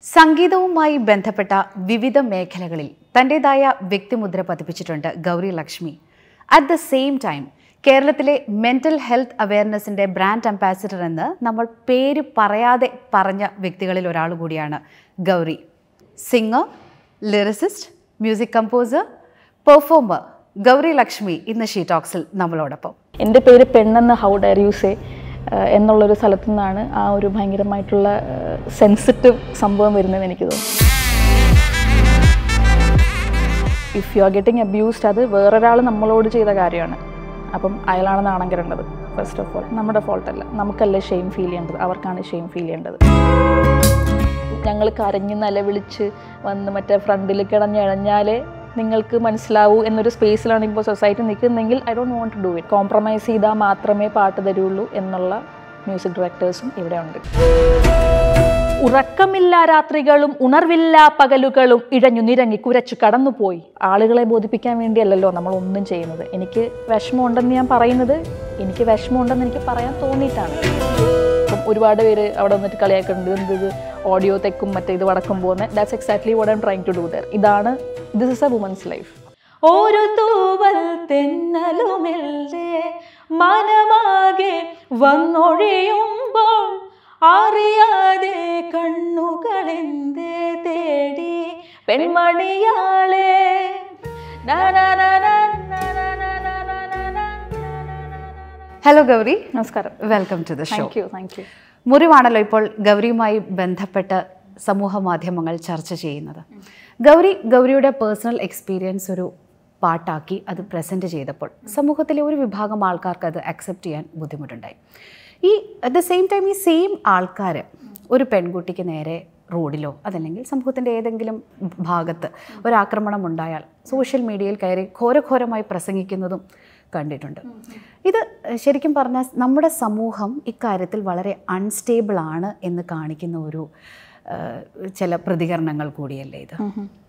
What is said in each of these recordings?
സംഗീതവുമായി ബന്ധപ്പെട്ട വിവിധ മേഖലകളിൽ തൻ്റെതായ വ്യക്തിമുദ്ര പതിപ്പിച്ചിട്ടുണ്ട് Gauri Lakshmi at the same time കേരളത്തിലെ മെൻ്റൽ ഹെൽത്ത് അവയർനെസ്സിൻ്റെ ബ്രാൻഡ് അംബാസിഡർ എന്ന് നമ്മൾ പേര് പറയാതെ പറഞ്ഞ വ്യക്തികളിൽ ഒരാൾ കൂടിയാണ് Gauri singer lyricist music composer performer Gauri Lakshmi ഇന്ന് ഷീ ടോക്സിൽ നമ്മളോടൊപ്പം എൻ്റെ പേര് പെണ്ണെന്ന് ഹൗ ഡയർ യു സേ എന്നുള്ളൊരു സ്ഥലത്തു നിന്നാണ് ആ ഒരു ഭയങ്കരമായിട്ടുള്ള സെൻസിറ്റീവ് സംഭവം വരുന്നതെന്ന് എനിക്ക് തോന്നുന്നു if you are getting abused അത് വേറൊരാൾ നമ്മളോട് ചെയ്ത കാര്യമാണ് അപ്പം അയാളാണ് നാണം കരേണ്ടത് ഫസ്റ്റ് ഓഫ് ഓൾ നമ്മുടെ ഫോൾട്ടല്ല നമുക്കല്ലേ ഷെയിം ഫീൽ ചെയ്യേണ്ടത് അവർക്കാണ് ഷെയിം ഫീൽ ചെയ്യേണ്ടത് ഞങ്ങൾ കരഞ്ഞ് നിലവിളിച്ച് വന്ന് മറ്റേ ഫ്രണ്ടിൽ കിടഞ്ഞഴഞ്ഞാലേ നിങ്ങൾക്ക് മനസ്സിലാവൂ എന്നൊരു സ്പേസിലാണ് ഇപ്പോൾ സൊസൈറ്റി നിൽക്കുന്നെങ്കിൽ I don't want to do it compromise ചെയ്താൽ മാത്രമേ പാട്ട് തരുള്ളൂ എന്നുള്ള മ്യൂസിക് ഡയറക്ടേഴ്സും ഇവിടെ ഉണ്ട് ഉറക്കമില്ല രാത്രികളും ഉണർവില്ല പകലുകളും ഇഴഞ്ഞു നിരങ്ങി കുരച്ചു കടന്നുപോയി ആളുകളെ ബോധിപ്പിക്കാൻ വേണ്ടിയല്ലല്ലോ നമ്മൾ ഒന്നും ചെയ്യുന്നത് എനിക്ക് വിഷമമുണ്ടെന്ന് ഞാൻ പറയുന്നത് എനിക്ക് വിഷമമുണ്ടെന്ന് എനിക്ക് പറയാൻ തോന്നിയിട്ടാണ് അപ്പം ഒരുപാട് പേര് അവിടെ വന്നിട്ട് കളിയാക്കുന്നുണ്ട് എന്ത് ഇത് ഓഡിയോ തെക്കും മറ്റേ ഇത് വടക്കും പോകുന്ന that's exactly what I'm trying to do there ഇതാണ് this is a woman's life ഒരു തൂവൽ തെന്നലുമെല്ലേ മനമാകെ വന്നൊഴിയുമ്പോൾ അറിയാതെ കണ്ണുകളെന്തേ തേടി പെൺമണിയാളെ നാ നാ നാ നാ നാ നാ നാ നാ നാ നാ നാ നാ. ഹലോ ഗൗരി നമസ്കാരം welcome to the show thank you thank you മുറിവാണല്ലോ ഇപ്പോൾ ഗൗരിയുമായി ബന്ധപ്പെട്ട് സമൂഹ മാധ്യമങ്ങൾ ചർച്ച ചെയ്യുന്നത് ഗൗരി ഗൗരിയുടെ പേഴ്സണൽ എക്സ്പീരിയൻസ് ഒരു പാട്ടാക്കി അത് പ്രസൻറ്റ് ചെയ്തപ്പോൾ സമൂഹത്തിലെ ഒരു വിഭാഗം ആൾക്കാർക്ക് അത് അക്സെപ്റ്റ് ചെയ്യാൻ ബുദ്ധിമുട്ടുണ്ടായി ഈ അറ്റ് ദ സെയിം ടൈം ഈ സെയിം ആൾക്കാർ ഒരു പെൺകുട്ടിക്ക് നേരെ റോഡിലോ അതല്ലെങ്കിൽ സമൂഹത്തിൻ്റെ ഏതെങ്കിലും ഭാഗത്ത് ഒരാക്രമണം ഉണ്ടായാൽ സോഷ്യൽ മീഡിയയിൽ കയറി ഘോരഘോരമായി പ്രസംഗിക്കുന്നതും കണ്ടിട്ടുണ്ട് ഇത് ശരിക്കും പറഞ്ഞാൽ നമ്മുടെ സമൂഹം ഇക്കാര്യത്തിൽ വളരെ അൺസ്റ്റേബിൾ ആണ് എന്ന് കാണിക്കുന്ന ഒരു ആ, ചില പ്രതികരണങ്ങൾ കൂടിയല്ലേ ഇത്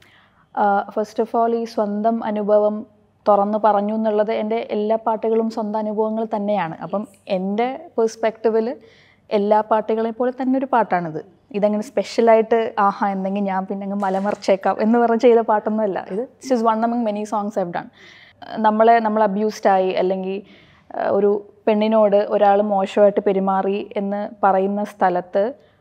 ഫസ്റ്റ് ഓഫ് ഓൾ ഈ സ്വന്തം അനുഭവം തുറന്നു പറഞ്ഞു എന്നുള്ളത് എൻ്റെ എല്ലാ പാട്ടുകളും സ്വന്തം അനുഭവങ്ങൾ തന്നെയാണ് അപ്പം എൻ്റെ പേഴ്സ്പെക്റ്റീവിൽ എല്ലാ പാട്ടുകളെ പോലെ തന്നെ ഒരു പാട്ടാണിത് ഇതങ്ങനെ സ്പെഷ്യലായിട്ട് ആഹാ എന്തെങ്കിലും ഞാൻ പിന്നെ അങ്ങ് മലമറിച്ചേക്കാം എന്ന് പറഞ്ഞ് ചെയ്ത പാട്ടൊന്നുമല്ല ഇത് it's is one among many songs have done നമ്മളെ നമ്മൾ അബ്യൂസ്ഡായി അല്ലെങ്കിൽ ആ, ഒരു പെണ്ണിനോട് ഒരാൾ മോശമായിട്ട് പെരുമാറി എന്ന് പറയുന്ന സ്ഥലത്ത്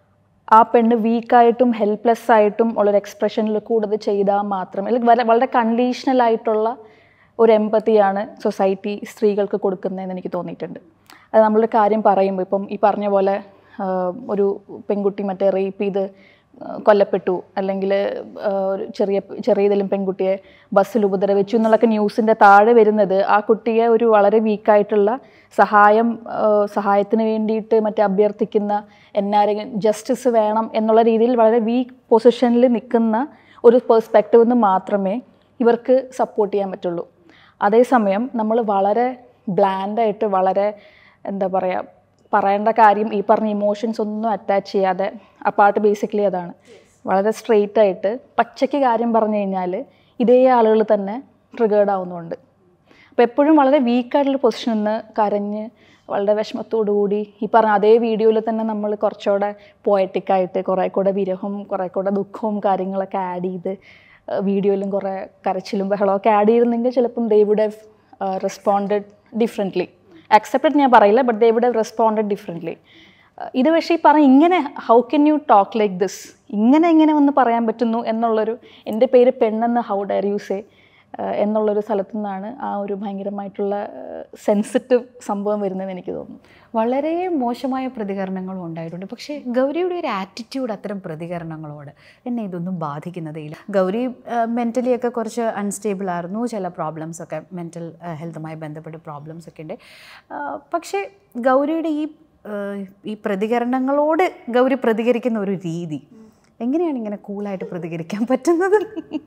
ആ പെണ്ണ് വീക്കായിട്ടും ഹെൽപ്ലെസ് ആയിട്ടും ഉള്ളൊരു എക്സ്പ്രഷനിൽ കൂടുതൽ ചെയ്താൽ മാത്രമേ അല്ലെങ്കിൽ വളരെ വളരെ കണ്ടീഷണൽ ആയിട്ടുള്ള ഒരു എമ്പത്തിയാണ് സൊസൈറ്റി സ്ത്രീകൾക്ക് കൊടുക്കുന്നതെന്ന് എനിക്ക് തോന്നിയിട്ടുണ്ട് അത് നമ്മളൊരു കാര്യം പറയുമ്പോൾ ഇപ്പം ഈ പറഞ്ഞ പോലെ ആ, ഒരു പെൺകുട്ടി മറ്റേ റേപ്പ് ചെയ്ത് ആ, കൊല്ലപ്പെട്ടു അല്ലെങ്കിൽ ഒരു ചെറിയ ചെറിയ ഏതെങ്കിലും പെൺകുട്ടിയെ ബസ്സിൽ ഉപദ്രവിച്ചു എന്നുള്ളൊക്കെ ന്യൂസിൻ്റെ താഴെ വരുന്നത് ആ കുട്ടിയെ ഒരു വളരെ വീക്കായിട്ടുള്ള സഹായം ആ, സഹായത്തിന് വേണ്ടിയിട്ട് മറ്റേ അഭ്യർത്ഥിക്കുന്ന എന്നാരെങ്കിലും ജസ്റ്റിസ് വേണം എന്നുള്ള രീതിയിൽ വളരെ വീക്ക് പൊസിഷനിൽ നിൽക്കുന്ന ഒരു പേഴ്സ്പെക്റ്റീവ് നിന്ന് മാത്രമേ ഇവർക്ക് സപ്പോർട്ട് ചെയ്യാൻ പറ്റുള്ളൂ അതേസമയം നമ്മൾ വളരെ ബ്ലാൻഡായിട്ട് വളരെ എന്താ പറയുക പറയേണ്ട കാര്യം ഈ പറഞ്ഞ ഇമോഷൻസ് ഒന്നും അറ്റാച്ച് ചെയ്യാതെ ആ പാട്ട് ബേസിക്കലി അതാണ് വളരെ സ്ട്രെയിറ്റ് ആയിട്ട് പച്ചയ്ക്ക് കാര്യം പറഞ്ഞു കഴിഞ്ഞാൽ ഇതേ ആളുകൾ തന്നെ ട്രിഗേർഡ് ആവുന്നുണ്ട് അപ്പോൾ എപ്പോഴും വളരെ വീക്കായിട്ടുള്ള പൊസിഷനിൽ നിന്ന് കരഞ്ഞ് വളരെ വിഷമത്തോടു കൂടി ഈ പറഞ്ഞ അതേ വീഡിയോയിൽ തന്നെ നമ്മൾ കുറച്ചുകൂടെ പോയറ്റിക്കായിട്ട് കുറേ കൂടെ വിരഹവും കുറേ കൂടെ ദുഃഖവും കാര്യങ്ങളൊക്കെ ആഡ് ചെയ്ത് വീഡിയോയിലും കുറേ കരച്ചിലും ബഹളമൊക്കെ ആഡ് ചെയ്തിരുന്നെങ്കിൽ ചിലപ്പം they would have responded differently accepted ഞാൻ പറയില്ല but they would have responded differently ഇത് പക്ഷേ ഈ പറഞ്ഞ ഇങ്ങനെ how can you talk like this ഇങ്ങനെ എങ്ങനെ ഒന്ന് പറയാൻ പറ്റുന്നു എന്നുള്ളൊരു എൻ്റെ പേര് പെണ്ണെന്ന് ഹൗ ഡയർ യു സേ എന്നുള്ളൊരു സ്ഥലത്തു നിന്നാണ് ആ ഒരു ഭയങ്കരമായിട്ടുള്ള സെൻസിറ്റീവ് സംഭവം വരുന്നതെന്ന് എനിക്ക് തോന്നുന്നു വളരെ മോശമായ പ്രതികരണങ്ങളും ഉണ്ടായിട്ടുണ്ട് പക്ഷേ ഗൗരിയുടെ ഒരു ആറ്റിറ്റ്യൂഡ് അത്തരം പ്രതികരണങ്ങളോട് എന്നെ ഇതൊന്നും ബാധിക്കുന്നതേയില്ല ഗൗരി മെൻ്റലി ഒക്കെ കുറച്ച് അൺസ്റ്റേബിൾ ആയിരുന്നു ചില പ്രോബ്ലംസ് ഒക്കെ മെൻ്റൽ ഹെൽത്തുമായി ബന്ധപ്പെട്ട് പ്രോബ്ലംസ് ഒക്കെ ഉണ്ട് ആ, പക്ഷേ ഗൗരിയുടെ ഈ ആ, ഈ പ്രതികരണങ്ങളോട് ഗൗരി പ്രതികരിക്കുന്ന ഒരു രീതി എങ്ങനെയാണ് ഇങ്ങനെ കൂളായിട്ട് പ്രതികരിക്കാൻ പറ്റുന്നത്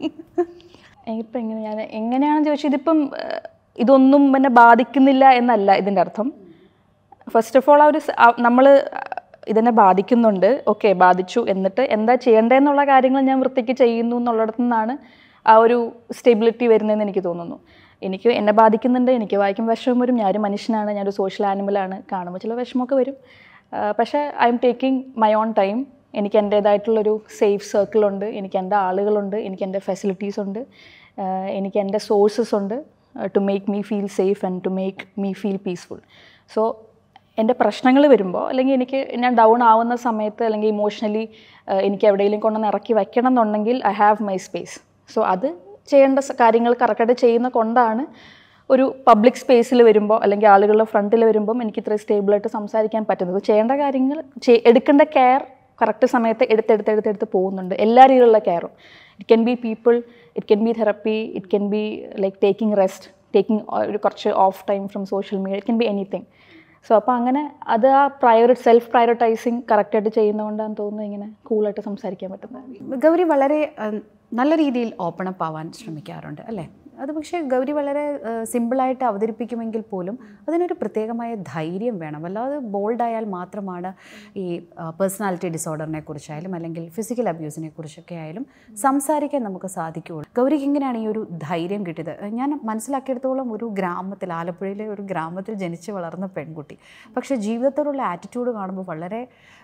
ഇപ്പം എങ്ങനെ ഞാൻ എങ്ങനെയാണെന്ന് ചോദിച്ചാൽ ഇതിപ്പം ഏഹ്, ഇതൊന്നും എന്നെ ബാധിക്കുന്നില്ല എന്നല്ല ഇതിൻ്റെ അർത്ഥം ഫസ്റ്റ് ഓഫ് ഓൾ ആ ഒരു നമ്മൾ ഇതെന്നെ ബാധിക്കുന്നുണ്ട് ഓക്കെ ബാധിച്ചു എന്നിട്ട് എന്താ ചെയ്യേണ്ടതെന്നുള്ള കാര്യങ്ങൾ ഞാൻ വൃത്തിക്ക് ചെയ്യുന്നു എന്നുള്ളിടത്തു നിന്നാണ് ആ ഒരു സ്റ്റെബിലിറ്റി വരുന്നതെന്ന് എനിക്ക് തോന്നുന്നു എനിക്ക് എന്നെ ബാധിക്കുന്നുണ്ട് എനിക്ക് വായിക്കും വിഷമം വരും ഞാനൊരു മനുഷ്യനാണ് ഞാനൊരു സോഷ്യൽ ആനിമലാണ് കാണുമ്പോൾ ചില വിഷമമൊക്കെ വരും ആ, പക്ഷേ I am taking my own time എനിക്ക് എൻ്റേതായിട്ടുള്ളൊരു സേഫ് സർക്കിളുണ്ട് എനിക്ക് എൻ്റെ ആളുകളുണ്ട് എനിക്ക് എൻ്റെ ഫെസിലിറ്റീസ് ഉണ്ട് ആഹ് എനിക്ക് എൻ്റെ സോഴ്സസ് ഉണ്ട് to make me feel safe and to make me feel peaceful so എൻ്റെ പ്രശ്നങ്ങൾ വരുമ്പോൾ അല്ലെങ്കിൽ എനിക്ക് ഞാൻ ഡൗൺ ആവുന്ന സമയത്ത് അല്ലെങ്കിൽ ഇമോഷണലി എനിക്ക് എവിടെയെങ്കിലും കൊണ്ടുവന്ന് ഇറക്കി വെക്കണം എന്നുണ്ടെങ്കിൽ I have my space so അത് ചെയ്യേണ്ട സ- കാര്യങ്ങൾ കറക്റ്റായിട്ട് ചെയ്യുന്ന കൊണ്ടാണ് ഒരു പബ്ലിക് സ്പേസിൽ വരുമ്പോൾ അല്ലെങ്കിൽ ആളുകളുടെ ഫ്രണ്ടിൽ വരുമ്പം എനിക്ക് ഇത്ര സ്റ്റേബിളായിട്ട് സംസാരിക്കാൻ പറ്റുന്നത് ചെയ്യേണ്ട കാര്യങ്ങൾ ചെയ്- എടുക്കേണ്ട കെയർ കറക്റ്റ് സമയത്ത് എടുത്തെടുത്ത് എടുത്തെടുത്ത് പോകുന്നുണ്ട് എല്ലാ രീതിയിലുള്ള കെയറും it can be people it can be therapy it can be like taking rest taking ഒരു കുറച്ച് of time from social media it can be anything so അപ്പോൾ അങ്ങനെ അത് ആ പ്രയോറി സെൽഫ് പ്രയോറിറ്റൈസിങ് കറക്റ്റായിട്ട് ചെയ്യുന്നതുകൊണ്ടാണ് തോന്നുന്നു ഇങ്ങനെ കൂളായിട്ട് സംസാരിക്കാൻ പറ്റുന്നത് ഗൗരി വളരെ ഏഹ്, നല്ല രീതിയിൽ ഓപ്പൺ അപ്പ് ആവാൻ ശ്രമിക്കാറുണ്ട് അല്ലേ അത് പക്ഷേ ഗൗരി വളരെ ഏഹ്, സിമ്പിളായിട്ട് അവതരിപ്പിക്കുമെങ്കിൽ പോലും അതിനൊരു പ്രത്യേകമായ ധൈര്യം വേണം അല്ലാതെ ബോൾഡായാൽ മാത്രമാണ് ഈ പേഴ്സണാലിറ്റി ഡിസോർഡറിനെ കുറിച്ചായാലും അല്ലെങ്കിൽ ഫിസിക്കൽ അബ്യൂസിനെ കുറിച്ചൊക്കെ ആയാലും സംസാരിക്കാൻ നമുക്ക് സാധിക്കുകയുള്ളൂ ഗൗരിക്ക് എങ്ങനെയാണ് ഈ ഒരു ധൈര്യം കിട്ടിയത് ഞാൻ മനസ്സിലാക്കിയെടുത്തോളം ഒരു ഗ്രാമത്തിൽ ആലപ്പുഴയിലെ ഒരു ഗ്രാമത്തിൽ ജനിച്ച് വളർന്ന പെൺകുട്ടി പക്ഷേ ജീവിതത്തോടുള്ള ആറ്റിറ്റ്യൂഡ് കാണുമ്പോൾ വളരെ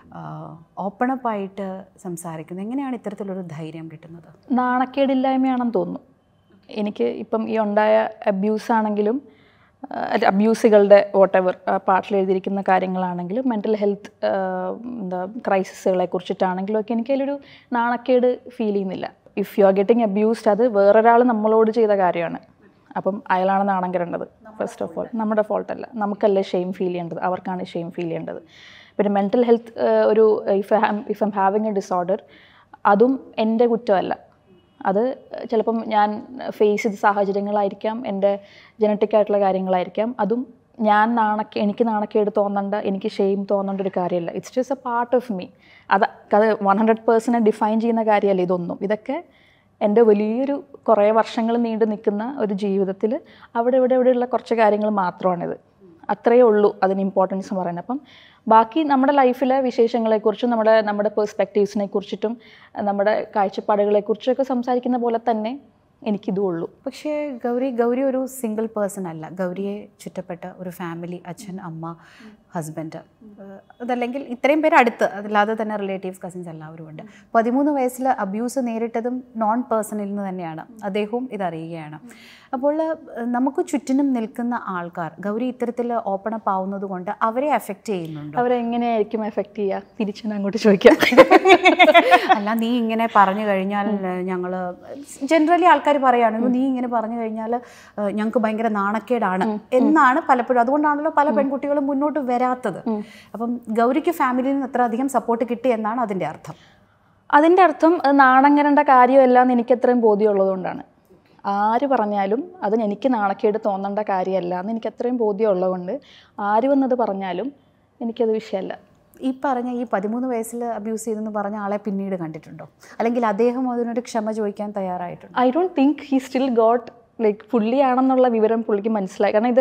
ഓപ്പണപ്പായിട്ട് സംസാരിക്കുന്നത് എങ്ങനെയാണ് ഇത്തരത്തിലൊരു ധൈര്യം കിട്ടുന്നത് നാണക്കേടില്ലായ്മയാണെന്ന് തോന്നുന്നു എനിക്ക് ഇപ്പം ഈ ഉണ്ടായ അബ്യൂസ് ആണെങ്കിലും അബ്യൂസുകളുടെ വോട്ട് എവർ പാട്ടിൽ എഴുതിയിരിക്കുന്ന കാര്യങ്ങളാണെങ്കിലും മെൻ്റൽ ഹെൽത്ത് എന്താ ക്രൈസിസുകളെ കുറിച്ചിട്ടാണെങ്കിലും ഒക്കെ എനിക്ക് അതിലൊരു നാണക്കേട് ഫീൽ ചെയ്യുന്നില്ല if you are getting abused അത് വേറൊരാൾ നമ്മളോട് ചെയ്ത കാര്യമാണ് അപ്പം അയാളാണ് നാണം കെടേണ്ടത് ഫസ്റ്റ് ഓഫ് ഓൾ നമ്മുടെ ഫോൾട്ടല്ല നമുക്കല്ലേ ഷെയിം ഫീൽ ചെയ്യേണ്ടത് അവർക്കാണ് ഷെയിം ഫീൽ ചെയ്യേണ്ടത് പിന്നെ മെൻ്റൽ ഹെൽത്ത് ഒരു if if am having a disorder അതും എൻ്റെ കുറ്റമല്ല അത് ചിലപ്പം ഞാൻ ഫേസ് ചെയ്ത സാഹചര്യങ്ങളായിരിക്കാം എൻ്റെ ജനറ്റിക് ആയിട്ടുള്ള കാര്യങ്ങളായിരിക്കാം അതും ഞാൻ നാണക്കെ എനിക്ക് നാണക്കേട് തോന്നണ്ട എനിക്ക് ഷെയിം തോന്നേണ്ട ഒരു കാര്യമല്ല it's just a part of me അത് അത് വൺ ഹൺഡ്രഡ് പേഴ്സനെ ഡിഫൈൻ ചെയ്യുന്ന കാര്യമല്ല ഇതൊന്നും ഇതൊക്കെ എൻ്റെ വലിയൊരു കുറേ വർഷങ്ങൾ നീണ്ടു നിൽക്കുന്ന ഒരു ജീവിതത്തിൽ അവിടെ ഇവിടെ ഇവിടെയുള്ള കുറച്ച് കാര്യങ്ങൾ മാത്രമാണിത് അത്രയേ ഉള്ളൂ അതിന് ഇമ്പോർട്ടൻസ് എന്ന് പറയുന്നത് അപ്പം ബാക്കി നമ്മുടെ ലൈഫിലെ വിശേഷങ്ങളെക്കുറിച്ചും നമ്മുടെ നമ്മുടെ പെർസ്പെക്റ്റീവ്സിനെ കുറിച്ചിട്ടും നമ്മുടെ കാഴ്ചപ്പാടുകളെക്കുറിച്ചൊക്കെ സംസാരിക്കുന്ന പോലെ തന്നെ എനിക്കിതും ഉള്ളൂ പക്ഷേ ഗൗരി ഗൗരി ഒരു സിംഗിൾ പേഴ്സൺ അല്ല ഗൗരിയെ ചുറ്റപ്പെട്ട ഒരു ഫാമിലി അച്ഛൻ അമ്മ ഹസ്ബൻഡ് അതല്ലെങ്കിൽ ഇത്രയും പേര് അടുത്ത് അതല്ലാതെ തന്നെ റിലേറ്റീവ്സ് കസിൻസ് എല്ലാവരും ഉണ്ട് പതിമൂന്ന് വയസ്സിൽ അബ്യൂസ് നേരിട്ടതും നോൺ പേഴ്സണിൽ നിന്ന് തന്നെയാണ് അദ്ദേഹവും ഇതറിയുകയാണ് അപ്പോൾ ഏഹ്, നമുക്ക് ചുറ്റിനും നിൽക്കുന്ന ആൾക്കാർ ഗൗരി ഇത്തരത്തിൽ ഓപ്പൺ അപ്പ് ആവുന്നത് കൊണ്ട് അവരെ അഫക്റ്റ് ചെയ്യുന്നുണ്ടോ അവരെങ്ങനെയായിരിക്കും എഫക്റ്റ് ചെയ്യുക തിരിച്ചു ഞാൻ അങ്ങോട്ട് ചോദിക്കാം അല്ല നീ ഇങ്ങനെ പറഞ്ഞു കഴിഞ്ഞാൽ ഞങ്ങൾ ജനറലി ആൾക്കാർ പറയുകയാണ് നീ ഇങ്ങനെ പറഞ്ഞു കഴിഞ്ഞാൽ ഞങ്ങൾക്ക് ഭയങ്കര നാണക്കേടാണ് എന്നാണ് പലപ്പോഴും അതുകൊണ്ടാണല്ലോ പല പെൺകുട്ടികളും മുന്നോട്ട് വരാത്തത് അപ്പം ഗൗരിക്ക് ഫാമിലിയിൽ നിന്ന് അത്ര അധികം സപ്പോർട്ട് കിട്ടി എന്നാണ് അതിൻ്റെ അർത്ഥം അതിൻ്റെ അർത്ഥം അത് നാണം കരേണ്ട കാര്യമല്ല എന്ന് എനിക്ക് അത്രയും ബോധ്യമുള്ളതുകൊണ്ടാണ് ആര് പറഞ്ഞാലും അതിന് എനിക്ക് നാണക്കേട് തോന്നേണ്ട കാര്യമല്ല എന്ന് എനിക്ക് അത്രയും ബോധ്യമുള്ളതുകൊണ്ട് ആര് വന്നത് പറഞ്ഞാലും എനിക്കത് വിഷയമല്ല ഈ പറഞ്ഞ ഈ പതിമൂന്ന് വയസ്സിൽ അബ്യൂസ് ചെയ്തെന്ന് പറഞ്ഞ ആളെ പിന്നീട് കണ്ടിട്ടുണ്ടോ അല്ലെങ്കിൽ അദ്ദേഹം അതിനൊരു ക്ഷമ ചോദിക്കാൻ തയ്യാറായിട്ടുണ്ടോ I don't think he still got like പുള്ളിയാണെന്നുള്ള വിവരം പുള്ളിക്ക് മനസ്സിലായി കാരണം ഇത്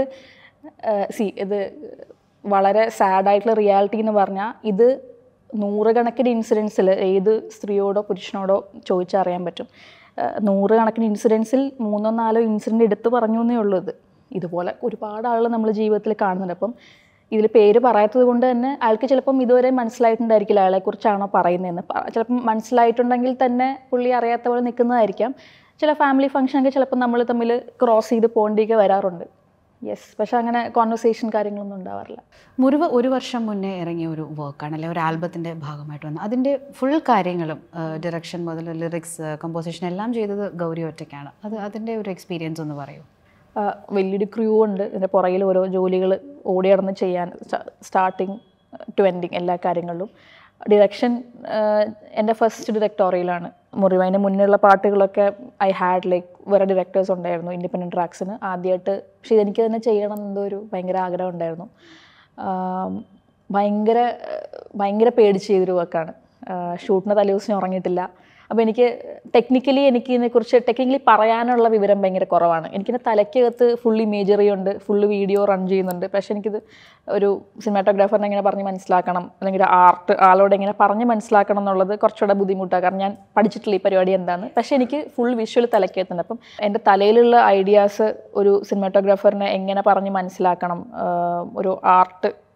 സി ഇത് വളരെ സാഡായിട്ടുള്ള റിയാലിറ്റി എന്ന് പറഞ്ഞാൽ ഇത് നൂറുകണക്കിന് ഇൻസിഡൻസിൽ ഏത് സ്ത്രീയോടോ പുരുഷനോടോ ചോദിച്ചറിയാൻ പറ്റും ഏഹ് നൂറുകണക്കിന് ഇൻസിഡൻസിൽ മൂന്നോ നാലോ ഇൻസിഡൻറ്റ് എടുത്ത് പറഞ്ഞു എന്നേ ഉള്ളൂ ഇത് ഇതുപോലെ ഒരുപാട് ആളുകൾ നമ്മൾ ജീവിതത്തിൽ കാണുന്നുണ്ട് അപ്പം ഇതിൽ പേര് പറയാത്തത് കൊണ്ട് തന്നെ അയാൾക്ക് ചിലപ്പം ഇതുവരെ മനസ്സിലായിട്ടുണ്ടായിരിക്കില്ല അയാളെക്കുറിച്ചാണോ പറയുന്നതെന്ന് പ- ചിലപ്പം മനസ്സിലായിട്ടുണ്ടെങ്കിൽ തന്നെ പുള്ളി അറിയാത്ത പോലെ നിൽക്കുന്നതായിരിക്കാം ചില ഫാമിലി ഫംഗ്ഷനൊക്കെ ചിലപ്പോൾ നമ്മൾ തമ്മിൽ ക്രോസ് ചെയ്ത് പോകേണ്ടിയൊക്കെ വരാറുണ്ട് യെസ് പക്ഷെ അങ്ങനെ കോൺവെർസേഷൻ കാര്യങ്ങളൊന്നും ഉണ്ടാവാറില്ല മുറിവ് ഒരു വർഷം മുന്നേ ഇറങ്ങിയ ഒരു വർക്കാണ് അല്ലെ ഒരു ആൽബത്തിൻ്റെ ഭാഗമായിട്ട് വന്നത് അതിൻ്റെ ഫുൾ കാര്യങ്ങളും ഡിറക്ഷൻ മുതൽ ലിറിക്സ് കമ്പോസിഷൻ എല്ലാം ചെയ്തത് ഗൗരി ഒറ്റയ്ക്കാണ് അത് അതിൻ്റെ ഒരു എക്സ്പീരിയൻസ് ഒന്ന് പറയൂ ആ, വലിയൊരു ക്രൂ ഉണ്ട് ഇതിൻ്റെ പുറകിൽ ഓരോ ജോലികൾ ഓടി നടന്ന് ചെയ്യാൻ സ്റ്റാർട്ടിങ് ടു എൻഡിങ് എല്ലാ കാര്യങ്ങളിലും ഡിറക്ഷൻ എൻ്റെ ഫസ്റ്റ് ഡിറക്ടോറിയലാണ് മുറിവതിന് മുന്നേയുള്ള പാട്ടുകളൊക്കെ ഐ ഹാഡ് ലൈക്ക് വേറെ ഡയറക്ടേഴ്സ് ഉണ്ടായിരുന്നു ഇൻഡിപെൻഡൻറ്റ് ട്രാക്സിന് ആദ്യമായിട്ട് പക്ഷേ ഇതെനിക്ക് തന്നെ ചെയ്യണം എന്തോ ഒരു ഭയങ്കര ആഗ്രഹം ഉണ്ടായിരുന്നു ആം, ഭയങ്കര ഭയങ്കര പേടിച്ച് ചെയ്തൊരു വർക്കാണ് ഷൂട്ടിന് തലേ ദിവസം ഞാൻ ഉറങ്ങിയിട്ടില്ല അപ്പോൾ എനിക്ക് ടെക്നിക്കലി എനിക്ക് ഇതിനെക്കുറിച്ച് ടെക്നിക്കലി പറയാനുള്ള വിവരം ഭയങ്കര കുറവാണ് എനിക്കിൻ്റെ തലയ്ക്കകത്ത് ഫുൾ ഇമേജറി ഉണ്ട് ഫുള്ള് വീഡിയോ റൺ ചെയ്യുന്നുണ്ട് പക്ഷേ എനിക്കിത് ഒരു സിനിമാറ്റോഗ്രാഫറിനെ എങ്ങനെ പറഞ്ഞ് മനസ്സിലാക്കണം അല്ലെങ്കിൽ ഒരു ആർട്ട് ആളോട് എങ്ങനെ പറഞ്ഞ് മനസ്സിലാക്കണം എന്നുള്ളത് കുറച്ചുകൂടെ ബുദ്ധിമുട്ടാണ് കാരണം ഞാൻ പഠിച്ചിട്ടില്ല ഈ പരിപാടി എന്താന്ന് പക്ഷേ എനിക്ക് ഫുൾ വിഷ്വൽ തലയ്ക്കകത്തുണ്ട് അപ്പം എൻ്റെ തലയിലുള്ള ഐഡിയാസ് ഒരു സിനിമാറ്റോഗ്രാഫറിനെ എങ്ങനെ പറഞ്ഞ് മനസ്സിലാക്കണം ആഹ് ഒരു ആർട്ട്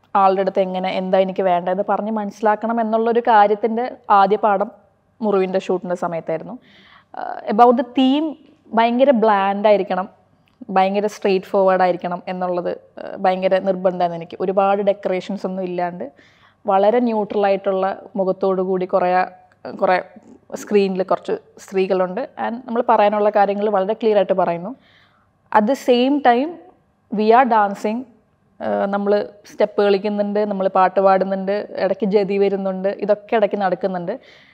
ആളുടെ അടുത്ത് എങ്ങനെ എന്താ എനിക്ക് വേണ്ടതെന്ന് പറഞ്ഞ് മനസ്സിലാക്കണം എന്നുള്ളൊരു കാര്യത്തിൻ്റെ ആദ്യ പാഠം മുറിവിൻ്റെ ഷൂട്ടിൻ്റെ സമയത്തായിരുന്നു എബൌട്ട് ദ തീം ഭയങ്കര ബ്ലാൻഡ് ആയിരിക്കണം ഭയങ്കര സ്ട്രെയിറ്റ് ഫോർവേഡ് ആയിരിക്കണം എന്നുള്ളത് ആ, ഭയങ്കര നിർബന്ധമാണ് എനിക്ക് ഒരുപാട് ഡെക്കറേഷൻസ് ഒന്നും ഇല്ലാണ്ട് വളരെ ന്യൂട്രൽ ആയിട്ടുള്ള മുഖത്തോടു കൂടി കുറേ കുറേ സ്ക്രീനിൽ കുറച്ച് സ്ത്രീകളുണ്ട് ആൻഡ് നമ്മൾ പറയാനുള്ള കാര്യങ്ങൾ വളരെ ക്ലിയർ ആയിട്ട് പറയുന്നു at the same time we are dancing നമ്മൾ സ്റ്റെപ്പ് കളിക്കുന്നുണ്ട് നമ്മൾ പാട്ട് പാടുന്നുണ്ട് ഇടയ്ക്ക് ജതി വരുന്നുണ്ട് ഇതൊക്കെ ഇടയ്ക്ക് നടക്കുന്നുണ്ട്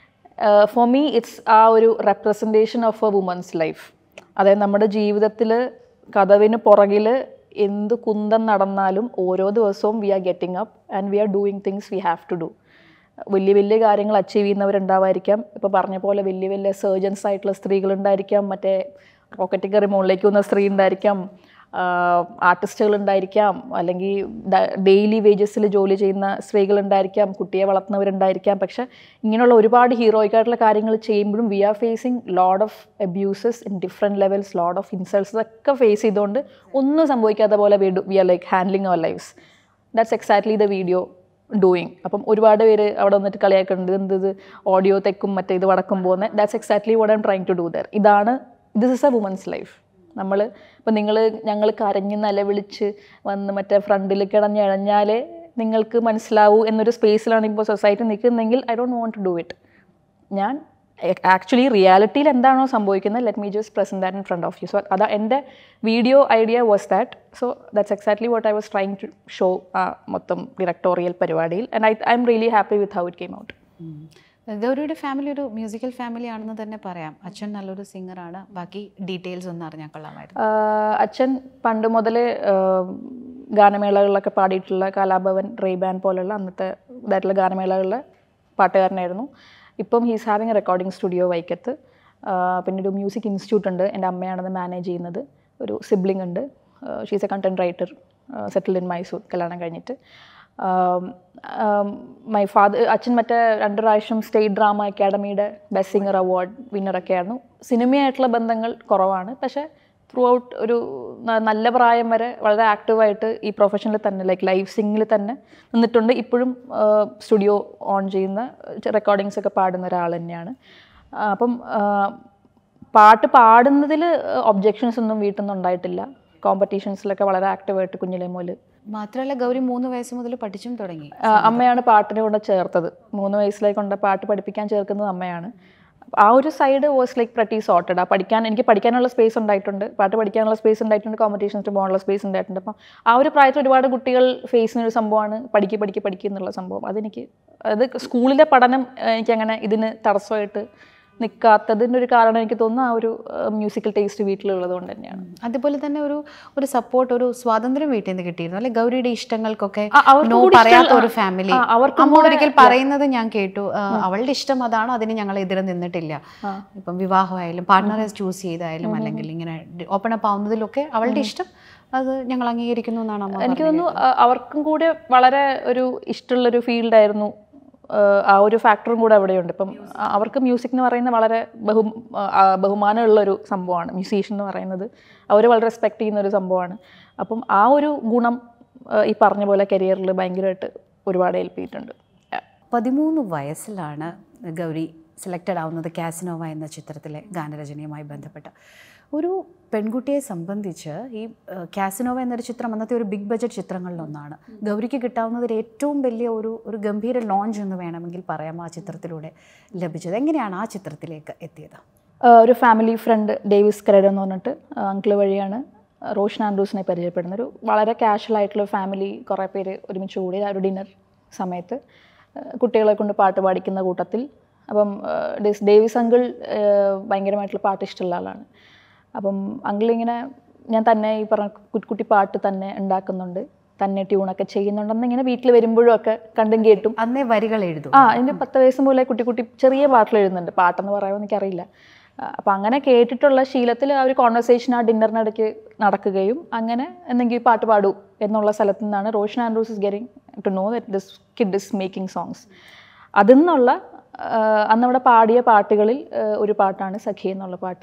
ഫോർ മീ ഇറ്റ്സ് ആ ഒരു representation of a woman's life അതായത് നമ്മുടെ ജീവിതത്തിൽ കഥവിന് പുറകിൽ എന്ത് കുന്തം നടന്നാലും ഓരോ ദിവസവും we are getting up and we are doing things we have to do വലിയ വലിയ കാര്യങ്ങൾ അച്ചീവ് ചെയ്യുന്നവരുണ്ടാവായിരിക്കാം ഇപ്പോൾ പറഞ്ഞ പോലെ വലിയ വലിയ സർജൻസ് ആയിട്ടുള്ള സ്ത്രീകളുണ്ടായിരിക്കാം മറ്റേ റോക്കറ്റ് കയറി മുകളിലേക്ക് വന്ന സ്ത്രീ ഉണ്ടായിരിക്കാം ആർട്ടിസ്റ്റുകൾ ഉണ്ടായിരിക്കാം അല്ലെങ്കിൽ ഡെയിലി വേജസിൽ ജോലി ചെയ്യുന്ന സ്ത്രീകളുണ്ടായിരിക്കാം കുട്ടിയെ വളർത്തുന്നവരുണ്ടായിരിക്കാം പക്ഷെ ഇങ്ങനെയുള്ള ഒരുപാട് ഹീറോയിക് ആയിട്ടുള്ള കാര്യങ്ങൾ ചെയ്യുമ്പോഴും we are facing load of abuses in different levels load of insults ഒക്കെ ഫേസ് ചെയ്തുകൊണ്ട് ഒന്നും സംഭവിക്കാത്ത പോലെ we we are like handling our lives that's exactly the video doing അപ്പം ഒരുപാട് പേര് അവിടെ വന്നിട്ട് കളിയാക്കുന്നുണ്ട് എന്ത് ഇത് ഓഡിയോ തെക്കും മറ്റേ ഇത് വടക്കും പോകുന്നത് that's exactly what I'm trying to do there ഇതാണ് this is a woman's life നമ്മൾ ഇപ്പം നിങ്ങൾ ഞങ്ങൾ കരഞ്ഞ് നിലവിളിച്ച് വന്ന് മറ്റേ ഫ്രണ്ടിൽ കിടഞ്ഞഴഞ്ഞാലേ നിങ്ങൾക്ക് മനസ്സിലാവൂ എന്നൊരു സ്പേസിലാണ് ഇപ്പോൾ സൊസൈറ്റി നിൽക്കുന്നതെങ്കിൽ I don't want to do it ഞാൻ ആക്ച്വലി റിയാലിറ്റിയിൽ എന്താണോ സംഭവിക്കുന്നത് let me just present that in front of you so അതാ എൻ്റെ video idea was that so that's exactly what I was trying to show ആ മൊത്തം directorial പരിപാടിയിൽ and I I am really happy with how it came out um. ഗൗരിയുടെ family ഒരു musical family ആണെന്ന് തന്നെ പറയാം അച്ഛൻ നല്ലൊരു സിംഗറാണ് ബാക്കി ഡീറ്റെയിൽസ് ഒന്ന് അറിഞ്ഞാൽ കൊള്ളാമായിരുന്നു ആഹ് അച്ഛൻ പണ്ട് മുതലേ ആഹ് ഗാനമേളകളിലൊക്കെ പാടിയിട്ടുള്ള കലാഭവൻ റെയ്ബാൻ പോലുള്ള അന്നത്തെ ഇതായിട്ടുള്ള ഗാനമേളകളിലെ പാട്ടുകാരനായിരുന്നു ഇപ്പം he's having a recording studio വൈക്കത്ത് ആഹ് പിന്നെ ഒരു മ്യൂസിക് ഇൻസ്റ്റിറ്റ്യൂട്ട് ഉണ്ട് എൻ്റെ അമ്മയാണത് മാനേജ് ചെയ്യുന്നത് ഒരു സിബ്ലിംഗ് ഉണ്ട് she's a content writer settle in Mysore കല്യാണം കഴിഞ്ഞിട്ട് മൈ ഫാദർ അച്ഛൻ മറ്റേ രണ്ട് പ്രാവശ്യം സ്റ്റേറ്റ് ഡ്രാമ അക്കാഡമിയുടെ ബെസ്റ്റ് സിംഗർ അവാർഡ് വിന്നറൊക്കെ ആയിരുന്നു സിനിമയായിട്ടുള്ള ബന്ധങ്ങൾ കുറവാണ് പക്ഷേ ത്രൂ ഔട്ട് ഒരു ന- നല്ല പ്രായം വരെ വളരെ ആക്റ്റീവായിട്ട് ഈ പ്രൊഫഷനിൽ തന്നെ ലൈക്ക് ലൈവ് സിംഗിൽ തന്നെ നിന്നിട്ടുണ്ട് ഇപ്പോഴും സ്റ്റുഡിയോ ഓൺ ചെയ്യുന്ന റെക്കോർഡിങ്സ് ഒക്കെ പാടുന്ന ഒരാൾ തന്നെയാണ് ആ, അപ്പം ആ, പാട്ട് പാടുന്നതിൽ ഒബ്ജെക്ഷൻസ് ഒന്നും വീട്ടിൽ നിന്ന് ഉണ്ടായിട്ടില്ല കോമ്പറ്റീഷൻസിലൊക്കെ വളരെ ആക്റ്റീവായിട്ട് കുഞ്ഞിലെ മുതൽ മാത്രമല്ല ഗൗരി മൂന്ന് വയസ്സ് മുതൽ പഠിച്ചും തുടങ്ങി ആ, അമ്മയാണ് പാട്ടിനെ കൊണ്ട് ചേർത്തത് മൂന്ന് വയസ്സിലേക്ക് കൊണ്ട് പാട്ട് പഠിപ്പിക്കാൻ ചേർക്കുന്നത് അമ്മയാണ് ആ ഒരു side was like pretty sorted ആ പഠിക്കാൻ എനിക്ക് പഠിക്കാനുള്ള സ്പേസ് ഉണ്ടായിട്ടുണ്ട് പാട്ട് പഠിക്കാനുള്ള സ്പേസ് ഉണ്ടായിട്ടുണ്ട് കോമ്പറ്റീഷൻസ് പോകാനുള്ള സ്പേസ് ഉണ്ടായിട്ടുണ്ട് അപ്പം ആ ഒരു പ്രായത്തിൽ ഒരുപാട് കുട്ടികൾ ഫേസ് ചെയ്യുന്ന ഒരു സംഭവമാണ് പഠിക്കുക പഠിക്കുക പഠിക്കുക എന്നുള്ള സംഭവം അതെനിക്ക് അത് സ്കൂളിലെ പഠനം എനിക്കങ്ങനെ ഇതിന് തടസ്സമായിട്ട് നിൽക്കാത്തതിൻ്റെ ഒരു കാരണം എനിക്ക് തോന്നുന്നു ആ ഒരു മ്യൂസിക്കൽ ടേസ്റ്റ് വീട്ടിലുള്ളത് കൊണ്ട് തന്നെയാണ് അതുപോലെ തന്നെ ഒരു ഒരു സപ്പോർട്ട് ഒരു സ്വാതന്ത്ര്യം വീട്ടിൽ നിന്ന് കിട്ടിയിരുന്നു അല്ലെ ഗൗരിയുടെ ഇഷ്ടങ്ങൾക്കൊക്കെ ആ, അവർക്കും നോ കൂടി പറയാത്ത ഇഷ്ടം- ഒരു ഫാമിലി ആ, അവർക്കും അമ്മ കൂടെ- ഒരിക്കൽ പറയുന്നത് ഞാൻ കേട്ടു ആ, അവളുടെ ഇഷ്ടം അതാണ് അതിന് ഞങ്ങൾ എതിരെ നിന്നിട്ടില്ല ഇപ്പം വിവാഹമായാലും പാർട്ട്ണറെ ചൂസ് ചെയ്തായാലും അല്ലെങ്കിൽ ഇങ്ങനെ ഓപ്പൺ അപ്പ് ആവുന്നതിലൊക്കെ അവളുടെ ഇഷ്ടം അത് ഞങ്ങൾ അംഗീകരിക്കുന്നു എന്നാണ് അമ്മ എനിക്ക് തോന്നുന്നു അ- അവർക്കും കൂടെ വളരെ ഒരു ഇഷ്ടമുള്ളൊരു ഫീൽഡായിരുന്നു ആ ഒരു ഫാക്ടറും കൂടെ അവിടെയുണ്ട് ഇപ്പം അ- അവർക്ക് മ്യൂസിക് എന്ന് പറയുന്നത് വളരെ ബഹു ആ, ബഹുമാനമുള്ളൊരു സംഭവമാണ് മ്യൂസീഷ്യൻ എന്ന് പറയുന്നത് അവർ വളരെ റെസ്പെക്ട് ചെയ്യുന്ന ഒരു സംഭവമാണ് അപ്പം ആ ഒരു ഗുണം ആ, ഈ പറഞ്ഞ പോലെ കരിയറിൽ ഭയങ്കരമായിട്ട് ഒരുപാട് ഹെൽപ്പ് ചെയ്തിട്ടുണ്ട് പതിമൂന്ന് വയസ്സിലാണ് ഗൗരി സെലക്റ്റഡ് ആവുന്നത് കാസിനോവ എന്ന ചിത്രത്തിലെ ഗാനരചനയുമായി ബന്ധപ്പെട്ട് ഒരു പെൺകുട്ടിയെ സംബന്ധിച്ച് ഈ ഏഹ്, കാസിനോവ എന്നൊരു ചിത്രം അന്നത്തെ ഒരു ബിഗ് ബജറ്റ് ചിത്രങ്ങളിലൊന്നാണ് ഗൗരിക്ക് കിട്ടാവുന്നതിൽ ഏറ്റവും വലിയ ഒരു ഒരു ഗംഭീര ലോഞ്ച് എന്ന് വേണമെങ്കിൽ പറയാം ആ ചിത്രത്തിലൂടെ ലഭിച്ചത് എങ്ങനെയാണ് ആ ചിത്രത്തിലേക്ക് എത്തിയത് ആ, ഒരു ഫാമിലി ഫ്രണ്ട് ഡേവിസ് കരട് എന്ന് പറഞ്ഞിട്ട് അങ്കിൾ വഴിയാണ് റോഷൻ ആൻഡ്രൂസിനെ പരിചയപ്പെടുന്നത് ഒരു വളരെ കാഷ്വൽ ആയിട്ടുള്ള ഫാമിലി കുറേ പേര് ഒരുമിച്ച് കൂടി ആ ഒരു ഡിന്നർ സമയത്ത് ആ, കുട്ടികളെ കൊണ്ട് പാട്ട് പാടിക്കുന്ന കൂട്ടത്തിൽ അപ്പം ആ, ഡിസ് ഡേവിസ് അങ്കിൾ ഭയങ്കരമായിട്ടുള്ള പാട്ട് ഇഷ്ടമുള്ള ആളാണ് അപ്പം അങ്കിൾ ഇങ്ങനെ ഞാൻ തന്നെ ഈ പറഞ്ഞ കുട്ടി കുട്ടി പാട്ട് തന്നെ ഉണ്ടാക്കുന്നുണ്ട് തന്നെ ട്യൂണൊക്കെ ചെയ്യുന്നുണ്ടെന്ന് ഇങ്ങനെ വീട്ടിൽ വരുമ്പോഴും ഒക്കെ കണ്ടും കേട്ടും അന്നേ വരികൾ എഴുതും ആ എൻ്റെ പത്ത് വയസ്സ് മുതലേ കുട്ടി കുട്ടി ചെറിയ പാട്ടിൽ എഴുതുന്നുണ്ട് പാട്ടെന്ന് പറയുമോ എനിക്കറിയില്ല അപ്പം അങ്ങനെ കേട്ടിട്ടുള്ള ശീലത്തിൽ ആ ഒരു കോൺവെർസേഷൻ ആ ഡിന്നറിനിടയ്ക്ക് നടക്കുകയും അങ്ങനെ എന്തെങ്കിലും പാട്ട് പാടൂ എന്നുള്ള സ്ഥലത്തു നിന്നാണ് Roshan Andrews is getting to know that this kid is making songs അതിൽ നിന്നുള്ള ആ, അന്ന് അവിടെ പാടിയ പാട്ടുകളിൽ ആ, ഒരു പാട്ടാണ് സഖി എന്നുള്ള പാട്ട്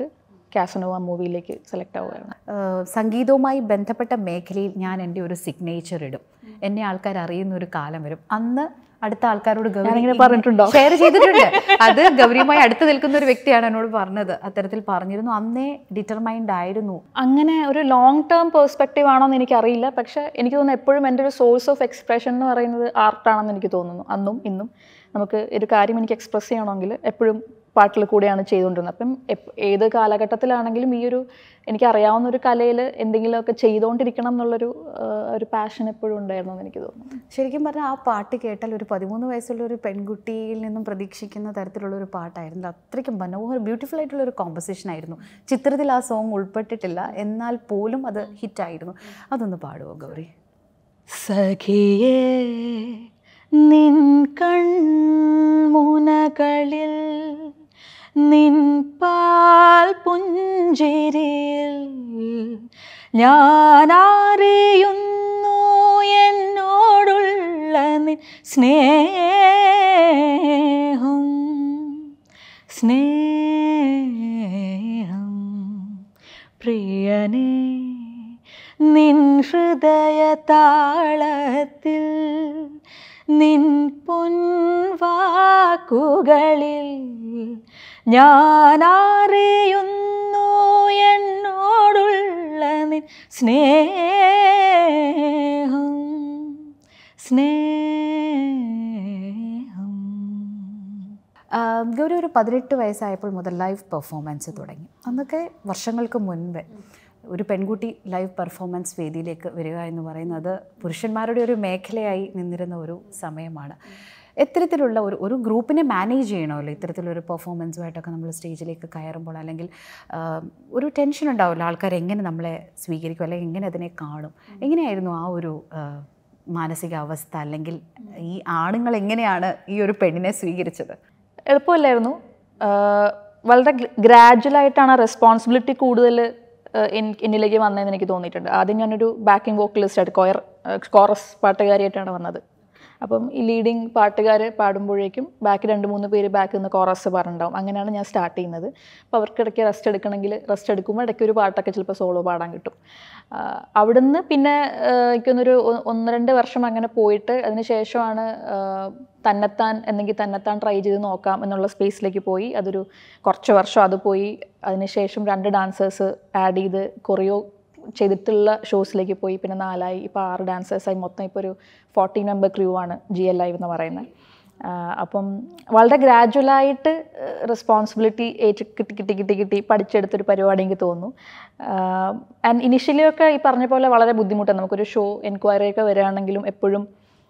കാസനോവ മൂവിയിലേക്ക് സെലക്ട് ആവുകയാണ് ഏഹ് സംഗീതവുമായി ബന്ധപ്പെട്ട മേഖലയിൽ ഞാൻ എൻ്റെ ഒരു സിഗ്നേച്ചർ ഇടും എന്നെ ആൾക്കാർ അറിയുന്ന ഒരു കാലം വരും അന്ന് അടുത്ത ആൾക്കാരോട് ഞാനിങ്ങനെ പറഞ്ഞിട്ടുണ്ടോ? ഷെയർ ചെയ്തിട്ടുണ്ട് അത് ഗൗരിയുമായി അടുത്ത് നിൽക്കുന്ന ഒരു വ്യക്തിയാണ് എന്നോട് പറഞ്ഞത് അത്തരത്തിൽ പറഞ്ഞിരുന്നു അന്നേ ഡിറ്റർമൈൻഡ് ആയിരുന്നു അങ്ങനെ ഒരു ലോങ് ടേം പേഴ്സ്പെക്റ്റീവ് ആണോ എന്ന് എനിക്കറിയില്ല പക്ഷേ എനിക്ക് തോന്നുന്നു എപ്പോഴും എൻ്റെ ഒരു സോഴ്സ് ഓഫ് എക്സ്പ്രഷൻ എന്ന് പറയുന്നത് ആർട്ടാണെന്ന് എനിക്ക് തോന്നുന്നു അന്നും ഇന്നും നമുക്ക് ഒരു കാര്യം എനിക്ക് എക്സ്പ്രസ് ചെയ്യണമെങ്കിൽ എപ്പോഴും പാട്ടിൽ കൂടെയാണ് ചെയ്തുകൊണ്ടിരുന്നത് അപ്പം എപ്പ് ഏത് കാലഘട്ടത്തിലാണെങ്കിലും ഈ ഒരു എനിക്കറിയാവുന്ന ഒരു കലയിൽ എന്തെങ്കിലുമൊക്കെ ചെയ്തുകൊണ്ടിരിക്കണം എന്നുള്ളൊരു ആ, ഒരു പാഷൻ എപ്പോഴും ഉണ്ടായിരുന്നു എന്ന് എനിക്ക് തോന്നുന്നു ശരിക്കും പറഞ്ഞാൽ ആ പാട്ട് കേട്ടാൽ ഒരു പതിമൂന്ന് വയസ്സുള്ള ഒരു പെൺകുട്ടിയിൽ നിന്നും പ്രതീക്ഷിക്കുന്ന തരത്തിലുള്ള ഒരു പാട്ടായിരുന്നു അത്രയ്ക്കും മനോഹര ബ്യൂട്ടിഫുൾ ആയിട്ടുള്ള ഒരു കോമ്പസിഷൻ ആയിരുന്നു ചിത്രത്തിൽ ആ സോങ് ഉൾപ്പെട്ടിട്ടില്ല എന്നാൽ പോലും അത് ഹിറ്റായിരുന്നു അതൊന്ന് പാടുമോ ഗൗരി സഖിയേ നിൻ കൺമുനകളിൽ നിൻ പാൽ പുഞ്ചിരിയിൽ ഞാൻ അറിയുന്നു എന്നോടുള്ള നിൻ സ്നേഹം സ്നേഹം പ്രിയനേ നിൻ ഹൃദയതാളത്തിൽ നിൻ പൊൻവാക്കുകളിൽ ഞാൻ അറിയുന്നു എന്നോടുള്ള നിൻ സ്നേഹം സ്നേഹം ആഹ് ഗൗരി ഒരു പതിനെട്ട് വയസ്സായപ്പോൾ മുതൽ ലൈവ് പെർഫോമൻസ് തുടങ്ങി അന്നൊക്കെ വർഷങ്ങൾക്ക് മുൻപേ ഒരു പെൺകുട്ടി ലൈവ് പെർഫോമൻസ് വേദിയിലേക്ക് വരിക എന്ന് പറയുന്നത് പുരുഷന്മാരുടെ ഒരു മേഖലയായി നിന്നിരുന്ന ഒരു സമയമാണ് ഇത്തരത്തിലുള്ള ഒരു ഒരു ഗ്രൂപ്പിനെ മാനേജ് ചെയ്യണമല്ലോ ഇത്തരത്തിലൊരു പെർഫോമൻസുമായിട്ടൊക്കെ നമ്മൾ സ്റ്റേജിലേക്ക് കയറുമ്പോൾ അല്ലെങ്കിൽ ആഹ് ഒരു ടെൻഷൻ ഉണ്ടാവില്ല ആൾക്കാർ എങ്ങനെ നമ്മളെ സ്വീകരിക്കും അല്ലെങ്കിൽ എങ്ങനെ അതിനെ കാണും എങ്ങനെയായിരുന്നു ആ ഒരു ആഹ് മാനസികാവസ്ഥ അല്ലെങ്കിൽ ഈ ആണുങ്ങൾ എങ്ങനെയാണ് ഈ ഒരു പെണ്ണിനെ സ്വീകരിച്ചത് എളുപ്പമില്ലായിരുന്നു ആഹ് വളരെ ഗ്രാജുവലായിട്ടാണ് റെസ്പോൺസിബിലിറ്റി കൂടുതൽ എന്നിലേക്ക് വന്നതെന്ന് എനിക്ക് തോന്നിയിട്ടുണ്ട് ആദ്യം ഞാനൊരു ബാക്കിംഗ് വോക്കലിസ്റ്റ് ആയിട്ട് കൊയർ കോറസ് പാട്ടുകാരിയായിട്ടാണ് വന്നത് അപ്പം ഈ ലീഡിങ് പാട്ടുകാർ പാടുമ്പോഴേക്കും ബാക്കി രണ്ട് മൂന്ന് പേര് ബാക്കിൽ നിന്ന് കോറസ് പറഞ്ഞിട്ടുണ്ടാവും അങ്ങനെയാണ് ഞാൻ സ്റ്റാർട്ട് ചെയ്യുന്നത് അപ്പോൾ അവർക്കിടയ്ക്ക് റെസ്റ്റ് എടുക്കണമെങ്കിൽ റെസ്റ്റ് എടുക്കുമ്പോൾ ഇടയ്ക്ക് ഒരു പാട്ടൊക്കെ ചിലപ്പോൾ സോളോ പാടാൻ കിട്ടും ആഹ് അവിടുന്ന് പിന്നെ ആഹ് എനിക്കൊന്നൊരു ഒ- ഒന്ന് രണ്ട് വർഷം അങ്ങനെ പോയിട്ട് അതിന് ശേഷമാണ് ആഹ് തന്നെത്താൻ എന്നെങ്കിൽ തന്നെത്താൻ ട്രൈ ചെയ്ത് നോക്കാം എന്നുള്ള സ്പേസിലേക്ക് പോയി അതൊരു കുറച്ച് വർഷം അത് പോയി അതിനുശേഷം രണ്ട് ഡാൻസേഴ്സ് ആഡ് ചെയ്ത് കൊറിയോ ചെയ്തിട്ടുള്ള ഷോസിലേക്ക് പോയി പിന്നെ നാലായി ഇപ്പോൾ ആറ് ഡാൻസേഴ്സായി മൊത്തം ഇപ്പോൾ ഒരു ഫോർട്ടി മെമ്പർ ക്രൂ ആണ് ജി എൽ ലൈവ് എന്ന് പറയുന്നത് ആഹ് അപ്പം വളരെ ഗ്രാജുവലായിട്ട് റെസ്പോൺസിബിലിറ്റി ഏറ്റ് കിട്ടി കിട്ടി കിട്ടി കിട്ടി പഠിച്ചെടുത്തൊരു പരിപാടി എനിക്ക് തോന്നുന്നു ആൻഡ് ഇനിഷ്യലി ഒക്കെ ഈ പറഞ്ഞ പോലെ വളരെ ബുദ്ധിമുട്ടാണ് നമുക്കൊരു ഷോ എൻക്വയറി ഒക്കെ വരികയാണെങ്കിലും എപ്പോഴും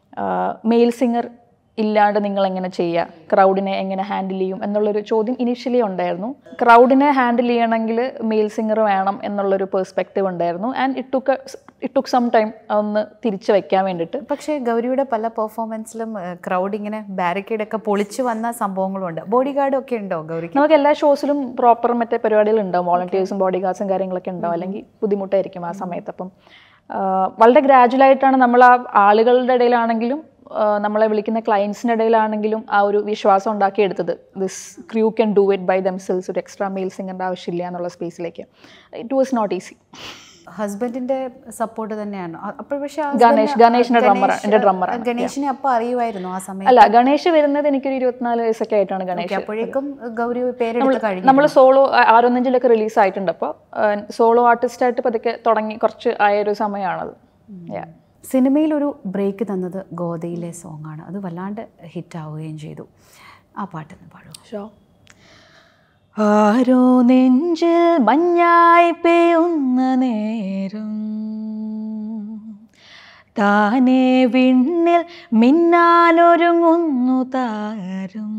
മെയിൽ സിംഗർ ഇല്ലാണ്ട് നിങ്ങൾ എങ്ങനെ ചെയ്യുക ക്രൗഡിനെ എങ്ങനെ ഹാൻഡിൽ ചെയ്യും എന്നുള്ളൊരു ചോദ്യം ഇനിഷ്യലി ഉണ്ടായിരുന്നു ക്രൗഡിനെ ഹാൻഡിൽ ചെയ്യണമെങ്കിൽ മെയിൽ സിംഗർ വേണം എന്നുള്ളൊരു പെർസ്പെക്റ്റീവ് ഉണ്ടായിരുന്നു and it took it took some time ഒന്ന് തിരിച്ചു വെക്കാൻ വേണ്ടിയിട്ട് പക്ഷേ ഗൗരിയുടെ പല പെർഫോമൻസിലും ക്രൗഡ് ഇങ്ങനെ ബാരിക്കേഡ് ഒക്കെ പൊളിച്ചു വന്ന സംഭവങ്ങളുണ്ട് ബോഡി ഗാർഡും ഒക്കെ ഉണ്ടോ ഗൗരിക്ക് നമുക്ക് എല്ലാ ഷോസിലും പ്രോപ്പർ മറ്റേ പരിപാടികൾ ഉണ്ടാവും വോളണ്ടിയേഴ്സും ബോഡി ഗാർഡ്സും കാര്യങ്ങളൊക്കെ ഉണ്ടാവും അല്ലെങ്കിൽ ബുദ്ധിമുട്ടായിരിക്കും ആ സമയത്ത് അപ്പം ആ, വളരെ ഗ്രാജുവലായിട്ടാണ് നമ്മൾ ആ ആളുകളുടെ ഇടയിലാണെങ്കിലും ആ, നമ്മളെ വിളിക്കുന്ന ക്ലയൻസിൻ്റെ ഇടയിലാണെങ്കിലും ആ ഒരു വിശ്വാസം ഉണ്ടാക്കിയെടുത്തത് this crew can do it by themselves ഒരു എക്സ്ട്രാ മെയിൽ സിംഗറിൻ്റെ ആവശ്യമില്ല എന്നുള്ള സ്പേസിലേക്ക് ഇറ്റ് വാസ് നോട്ട് ഈസി ഹസ്ബൻഡിന്റെ സപ്പോർട്ട് തന്നെയാണ് അ- അപ്പോൾ പക്ഷേ ആ ഗണേഷ് husband- ഗണേഷിന്റെ ഡ്രമ്മർ ഗണേഷ്, എൻ്റെ ഡ്രമ്മറാണ് ഗണേഷിനെ അപ്പൊ അറിയുമായിരുന്നു ആ സമയത്ത് അല്ല ഗണേഷ് വരുന്നത് എനിക്കൊരു ഇരുപത്തിനാല് വയസ്സൊക്കെ ആയിട്ടാണ് ഗണേഷ് അപ്പോഴേക്കും ഗൗരി പേരെടുത്ത് കഴിഞ്ഞു നമ്മൾ സോളോ ആറൊന്നഞ്ചിലൊക്കെ റിലീസ് ആയിട്ടുണ്ട് അപ്പോൾ സോളോ ആർട്ടിസ്റ്റായിട്ട് പതുക്കെ തുടങ്ങി കുറച്ച് ആയ ഒരു സമയമാണത് Yeah. സിനിമയിൽ ഒരു ബ്രേക്ക് തന്നത് ഗോദയിലെ സോങ് ആണ് അത് വല്ലാണ്ട് ഹിറ്റ് ആവുകയും ചെയ്തു ആ പാട്ടൊന്ന് പാടുമോ ആരോ നെഞ്ചിൽ മഞ്ഞായി പെയ്യുന്ന നേരം താനെ വിണ്ണിൽ മിന്നാനൊരുങ്ങുന്നു താരം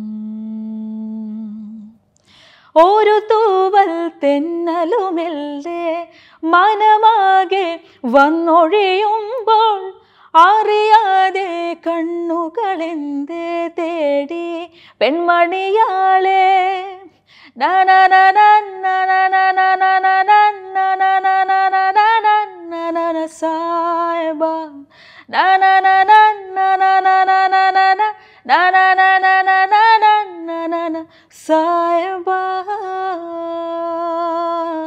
ഒരു തൂവൽ തെന്നലുമെല്ലേ മനമാകെ വന്നൊഴിയുമ്പോൾ അറിയാതെ കണ്ണുകളെന്തേ തേടി പെൺമണിയാളെ സായബ സായബ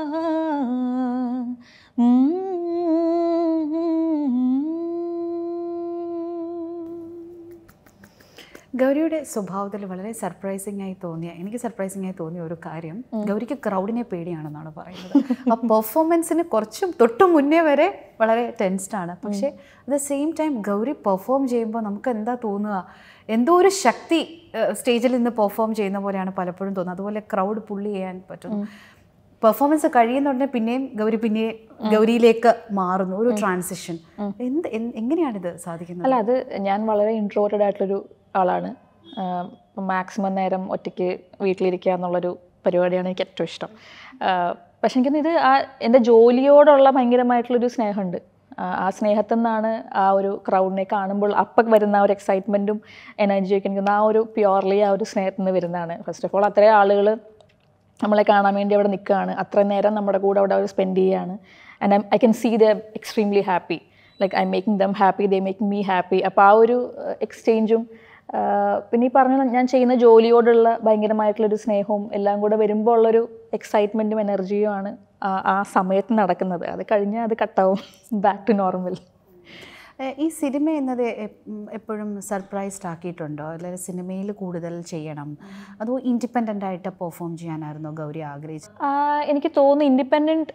ഗൗരിയുടെ സ്വഭാവത്തിൽ വളരെ സർപ്രൈസിംഗ് ആയി തോന്നിയ എനിക്ക് സർപ്രൈസിംഗ് ആയി തോന്നിയ ഒരു കാര്യം ഗൗരിക്ക് ക്രൗഡിനെ പേടിയാണെന്നാണ് പറയുന്നത് ആ പെർഫോമൻസിന് കുറച്ചും തൊട്ട് മുന്നേ വരെ വളരെ ടെൻസ്ഡ് ആണ് പക്ഷേ at the same time Gauri perform ചെയ്യുമ്പോൾ നമുക്ക് എന്താ തോന്നുക എന്തോ ഒരു ശക്തി സ്റ്റേജിൽ നിന്ന് പെർഫോം ചെയ്യുന്ന പോലെയാണ് പലപ്പോഴും തോന്നുന്നത് അതുപോലെ ക്രൗഡ് പുള്ളി ചെയ്യാൻ പറ്റുന്നു പെർഫോമൻസ് കഴിയുന്നുണ്ടെങ്കിൽ പിന്നെയും ഗൗരി പിന്നെ ഗൗരിയിലേക്ക് മാറുന്നു ഒരു ട്രാൻസിഷൻ എന്ത് എന്ത്- എങ്ങനെയാണിത് സാധിക്കുന്നത് അല്ല അത് ഞാൻ വളരെ ഇൻട്രോവേറ്റഡ് ആയിട്ടുള്ളൊരു ആളാണ് മാക്സിമം നേരം ഒറ്റയ്ക്ക് വീട്ടിലിരിക്കുക എന്നുള്ളൊരു പരിപാടിയാണ് എനിക്ക് ഏറ്റവും ഇഷ്ടം ആഹ് പക്ഷെ എനിക്കൊന്ന് ഇത് ആ എൻ്റെ ജോലിയോടുള്ള ഭയങ്കരമായിട്ടുള്ളൊരു സ്നേഹമുണ്ട് ആ- ആ സ്നേഹത്തിൽ നിന്നാണ് ആ ഒരു ക്രൗഡിനെ കാണുമ്പോൾ അപ്പം വരുന്ന ആ ഒരു എക്സൈറ്റ്മെൻറ്റും എനർജിയൊക്കെ എനിക്ക് തോന്നുന്നു ആ ഒരു പ്യുവർലി ആ ഒരു സ്നേഹത്തിൽ നിന്ന് വരുന്നതാണ് ഫസ്റ്റ് ഓഫ് ഓൾ അത്രയും ആളുകൾ നമ്മളെ കാണാൻ വേണ്ടി അവിടെ നിൽക്കുകയാണ് അത്രയും നേരം നമ്മുടെ കൂടെ അവിടെ അവർ സ്പെൻഡ് ചെയ്യുകയാണ് and I can see the extremely happy like I making them happy they making me happy അപ്പോൾ ആ ഒരു എക്സ്ചേഞ്ചും പിന്നെ ഈ പറഞ്ഞ ഞാൻ ചെയ്യുന്ന ജോലിയോടുള്ള ഭയങ്കരമായിട്ടുള്ളൊരു സ്നേഹവും എല്ലാം കൂടെ വരുമ്പോൾ ഉള്ളൊരു എക്സൈറ്റ്മെൻറ്റും എനർജിയുമാണ് ആ- ആ സമയത്ത് നടക്കുന്നത് അത് കഴിഞ്ഞാൽ അത് കട്ടാവും ബാക്ക് ടു നോർമൽ ഏ, ഈ സിനിമ എന്നത് എ- ഉം, എപ്പോഴും സർപ്രൈസ്ഡ് ആക്കിയിട്ടുണ്ടോ അല്ലെങ്കിൽ സിനിമയിൽ കൂടുതൽ ചെയ്യണം അതോ ഇൻഡിപെൻഡൻ്റ് ആയിട്ട് പെർഫോം ചെയ്യാനായിരുന്നോ ഗൗരി ആഗ്രഹിച്ചത് ആ, എനിക്ക് തോന്നുന്നു ഇൻഡിപെൻഡൻറ്റ്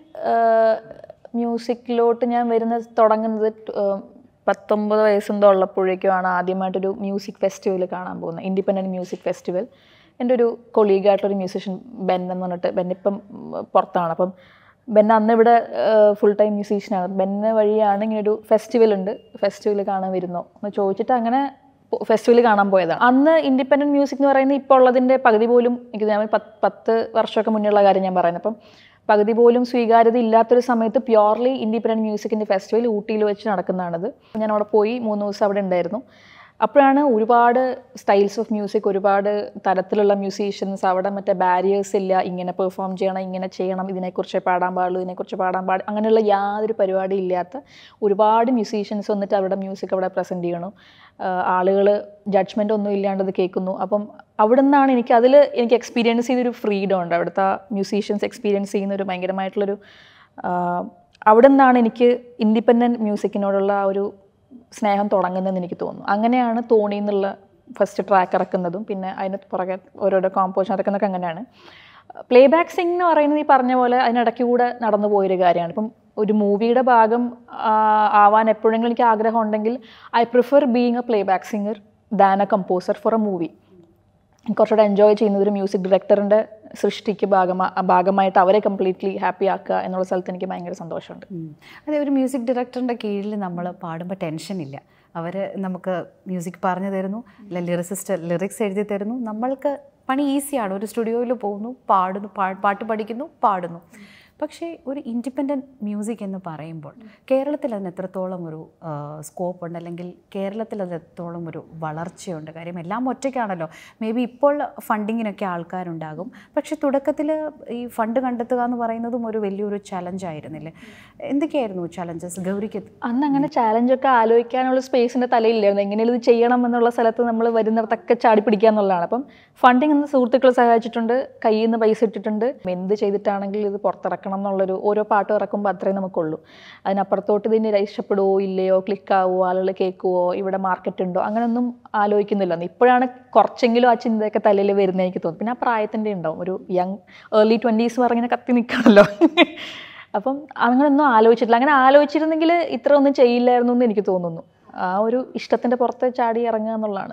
മ്യൂസിക്കിലോട്ട് ഞാൻ വരുന്നത് തുടങ്ങുന്നത് ട്- ആ, പത്തൊമ്പത് വയസ്സെന്തോ ഉള്ളപ്പോഴേക്കുമാണ് ആദ്യമായിട്ടൊരു മ്യൂസിക് ഫെസ്റ്റിവൽ കാണാൻ പോകുന്നത് ഇൻഡിപെൻഡൻറ്റ് മ്യൂസിക് ഫെസ്റ്റിവൽ എൻ്റെ ഒരു കൊളീഗായിട്ടുള്ളൊരു മ്യൂസിഷ്യൻ ബെൻ എന്ന് പറഞ്ഞിട്ട് ബെൻ ഇപ്പം ഉം, പുറത്താണ് അപ്പം ബെൻ അന്ന് ഇവിടെ ഫുൾ ടൈം മ്യൂസീഷ്യനാണ് ബെന്ന് വഴിയാണ് ഇങ്ങനെ ഒരു ഫെസ്റ്റിവൽ ഉണ്ട് ഫെസ്റ്റിവൽ കാണാൻ വരുന്നോ എന്ന് ചോദിച്ചിട്ട് അങ്ങനെ ഫെസ്റ്റിവൽ കാണാൻ പോയതാണ് അന്ന് ഇൻഡിപെൻഡൻറ്റ് മ്യൂസിക് എന്ന് പറയുന്നത് ഇപ്പോൾ ഉള്ളതിൻ്റെ പകുതി പോലും എനിക്ക് ഞാൻ ഒരു പത്ത് പത്ത് വർഷമൊക്കെ മുന്നുള്ള കാര്യം ഞാൻ പറയുന്നത് അപ്പം പകുതി പോലും സ്വീകാര്യത ഇല്ലാത്തൊരു സമയത്ത് പ്യോർലി ഇൻഡിപെൻഡൻറ്റ് മ്യൂസിക്കിൻ്റെ ഫെസ്റ്റിവൽ ഊട്ടിയിൽ വെച്ച് നടക്കുന്നതാണത് ഞാൻ അവിടെ പോയി മൂന്ന് ദിവസം അവിടെ ഉണ്ടായിരുന്നു അപ്പോഴാണ് ഒരുപാട് സ്റ്റൈൽസ് ഓഫ് മ്യൂസിക് ഒരുപാട് തരത്തിലുള്ള മ്യൂസീഷ്യൻസ് അവിടെ മറ്റേ ബാരിയേഴ്സ് ഇല്ല ഇങ്ങനെ പെർഫോം ചെയ്യണം ഇങ്ങനെ ചെയ്യണം ഇതിനെക്കുറിച്ച് പാടാൻ പാടുള്ളൂ ഇതിനെക്കുറിച്ച് പാടാൻ പാടും അങ്ങനെയുള്ള യാതൊരു പരിപാടി ഇല്ലാത്ത ഒരുപാട് മ്യൂസീഷ്യൻസ് വന്നിട്ട് അവിടെ മ്യൂസിക് അവിടെ പ്രസൻറ്റ് ചെയ്യണം ആളുകൾ ജഡ്ജ്മെൻ്റ് ഒന്നും ഇല്ലാണ്ട് അത് കേൾക്കുന്നു അപ്പം അവിടെ നിന്നാണ് എനിക്ക് അതിൽ എനിക്ക് എക്സ്പീരിയൻസ് ചെയ്തൊരു ഫ്രീഡം ഉണ്ട് അവിടുത്തെ മ്യൂസീഷ്യൻസ് എക്സ്പീരിയൻസ് ചെയ്യുന്ന ഒരു ഭയങ്കരമായിട്ടുള്ളൊരു ആ, അവിടെ നിന്നാണ് എനിക്ക് ഇൻഡിപെൻഡൻറ്റ് മ്യൂസിക്കിനോടുള്ള ആ ഒരു സ്നേഹം തുടങ്ങുന്നതെന്ന് എനിക്ക് തോന്നുന്നു അങ്ങനെയാണ് തോണി എന്നുള്ള ഫസ്റ്റ് ട്രാക്ക് ഇറക്കുന്നതും പിന്നെ അതിന് പുറകെ ഓരോരോ കോമ്പോസിഷൻ ഇറക്കുന്നതൊക്കെ അങ്ങനെയാണ് പ്ലേ ബാക്ക് സിംഗ് എന്ന് പറയുന്നത് ഈ പറഞ്ഞ പോലെ അതിനിടയ്ക്ക് കൂടെ നടന്നു പോയൊരു കാര്യമാണ് ഇപ്പം ഒരു മൂവിയുടെ ഭാഗം ആ, ആവാൻ എപ്പോഴെങ്കിലും എനിക്ക് ആഗ്രഹം ഉണ്ടെങ്കിൽ I prefer being a playback singer than a composer for a movie കുറച്ചുകൂടെ എൻജോയ് ചെയ്യുന്നത് ഒരു മ്യൂസിക് ഡയറക്ടറിൻ്റെ സൃഷ്ടിക്ക് ഭാഗമാ ഭാഗമായിട്ട് അവരെ കംപ്ലീറ്റ്ലി ഹാപ്പി ആക്കുക എന്നുള്ള സ്ഥലത്ത് എനിക്ക് ഭയങ്കര സന്തോഷമുണ്ട് അതെ ഒരു മ്യൂസിക് ഡയറക്ടറിൻ്റെ കീഴിൽ നമ്മൾ പാടുമ്പോൾ ടെൻഷനില്ല അവർ നമുക്ക് മ്യൂസിക് പറഞ്ഞു തരുന്നു അല്ല ലിറിസിസ്റ്റ് ലിറിക്സ് എഴുതി തരുന്നു നമ്മൾക്ക് പണി ഈസിയാണ് ഒരു സ്റ്റുഡിയോയിൽ പോകുന്നു പാടുന്നു പാ- പാട്ട് പഠിക്കുന്നു പാടുന്നു പക്ഷേ ഒരു ഇൻഡിപെൻഡൻറ്റ് മ്യൂസിക് എന്ന് പറയുമ്പോൾ കേരളത്തിൽ അതിന് എത്രത്തോളം ഒരു സ്കോപ്പ് ഉണ്ട് അല്ലെങ്കിൽ കേരളത്തിൽ അത് എത്രത്തോളം ഒരു വളർച്ചയുണ്ട് കാര്യം എല്ലാം ഒറ്റയ്ക്കാണല്ലോ മേ ബി ഇപ്പോൾ ഫണ്ടിങ്ങിനൊക്കെ ആൾക്കാരുണ്ടാകും പക്ഷെ തുടക്കത്തിൽ ഈ ഫണ്ട് കണ്ടെത്തുക എന്ന് പറയുന്നതും ഒരു വലിയൊരു ചലഞ്ച് ആയിരുന്നില്ലേ എന്തൊക്കെയായിരുന്നു ചലഞ്ചസ് ഗൗരിക്ക് അന്ന് അങ്ങനെ ചാലഞ്ചൊക്കെ ആലോചിക്കാനുള്ള സ്പേസിൻ്റെ തലയില്ലായിരുന്നു എങ്ങനെയാണ് ഇത് ചെയ്യണം എന്നുള്ള സ്ഥലത്ത് നമ്മൾ വരുന്നിടത്തൊക്കെ ചാടി പിടിക്കുക എന്നുള്ളതാണ് അപ്പം ഫണ്ടിങ് എന്ന സുഹൃത്തുക്കൾ സഹായിച്ചിട്ടുണ്ട് കയ്യിൽ നിന്ന് പൈസ ഇട്ടിട്ടുണ്ട് എന്ത് ചെയ്തിട്ടാണെങ്കിൽ ഇത് പുറത്തിറക്കണം എന്നുള്ളൊരു ഓരോ പാട്ട് ഇറക്കുമ്പോൾ അത്രയും നമുക്കുള്ളൂ അതിനപ്പുറത്തോട്ട് ഇതിന് ഇഷ്ടപ്പെടുവോ ഇല്ലയോ ക്ലിക്കാവോ ആളുകൾ കേൾക്കുവോ ഇവിടെ മാർക്കറ്റ് ഉണ്ടോ അങ്ങനെയൊന്നും ആലോചിക്കുന്നില്ല ഇപ്പോഴാണ് കുറച്ചെങ്കിലും ആ ചിന്തയൊക്കെ തലയിൽ വരുന്നത് എനിക്ക് തോന്നുന്നു പിന്നെ ആ പ്രായത്തിൻ്റെ ഉണ്ടാവും ഒരു യങ് ഏർലി ട്വൻറ്റീസ് പറഞ്ഞിങ്ങനെ കത്തി നിൽക്കണമല്ലോ അപ്പം അങ്ങനെയൊന്നും ആലോചിച്ചിട്ടില്ല അങ്ങനെ ആലോചിച്ചിരുന്നെങ്കിൽ ഇത്ര ഒന്നും ചെയ്യില്ലായിരുന്നു എന്ന് എനിക്ക് തോന്നുന്നു ആ ഒരു ഇഷ്ടത്തിൻ്റെ പുറത്ത് ചാടി ഇറങ്ങുക എന്നുള്ളതാണ്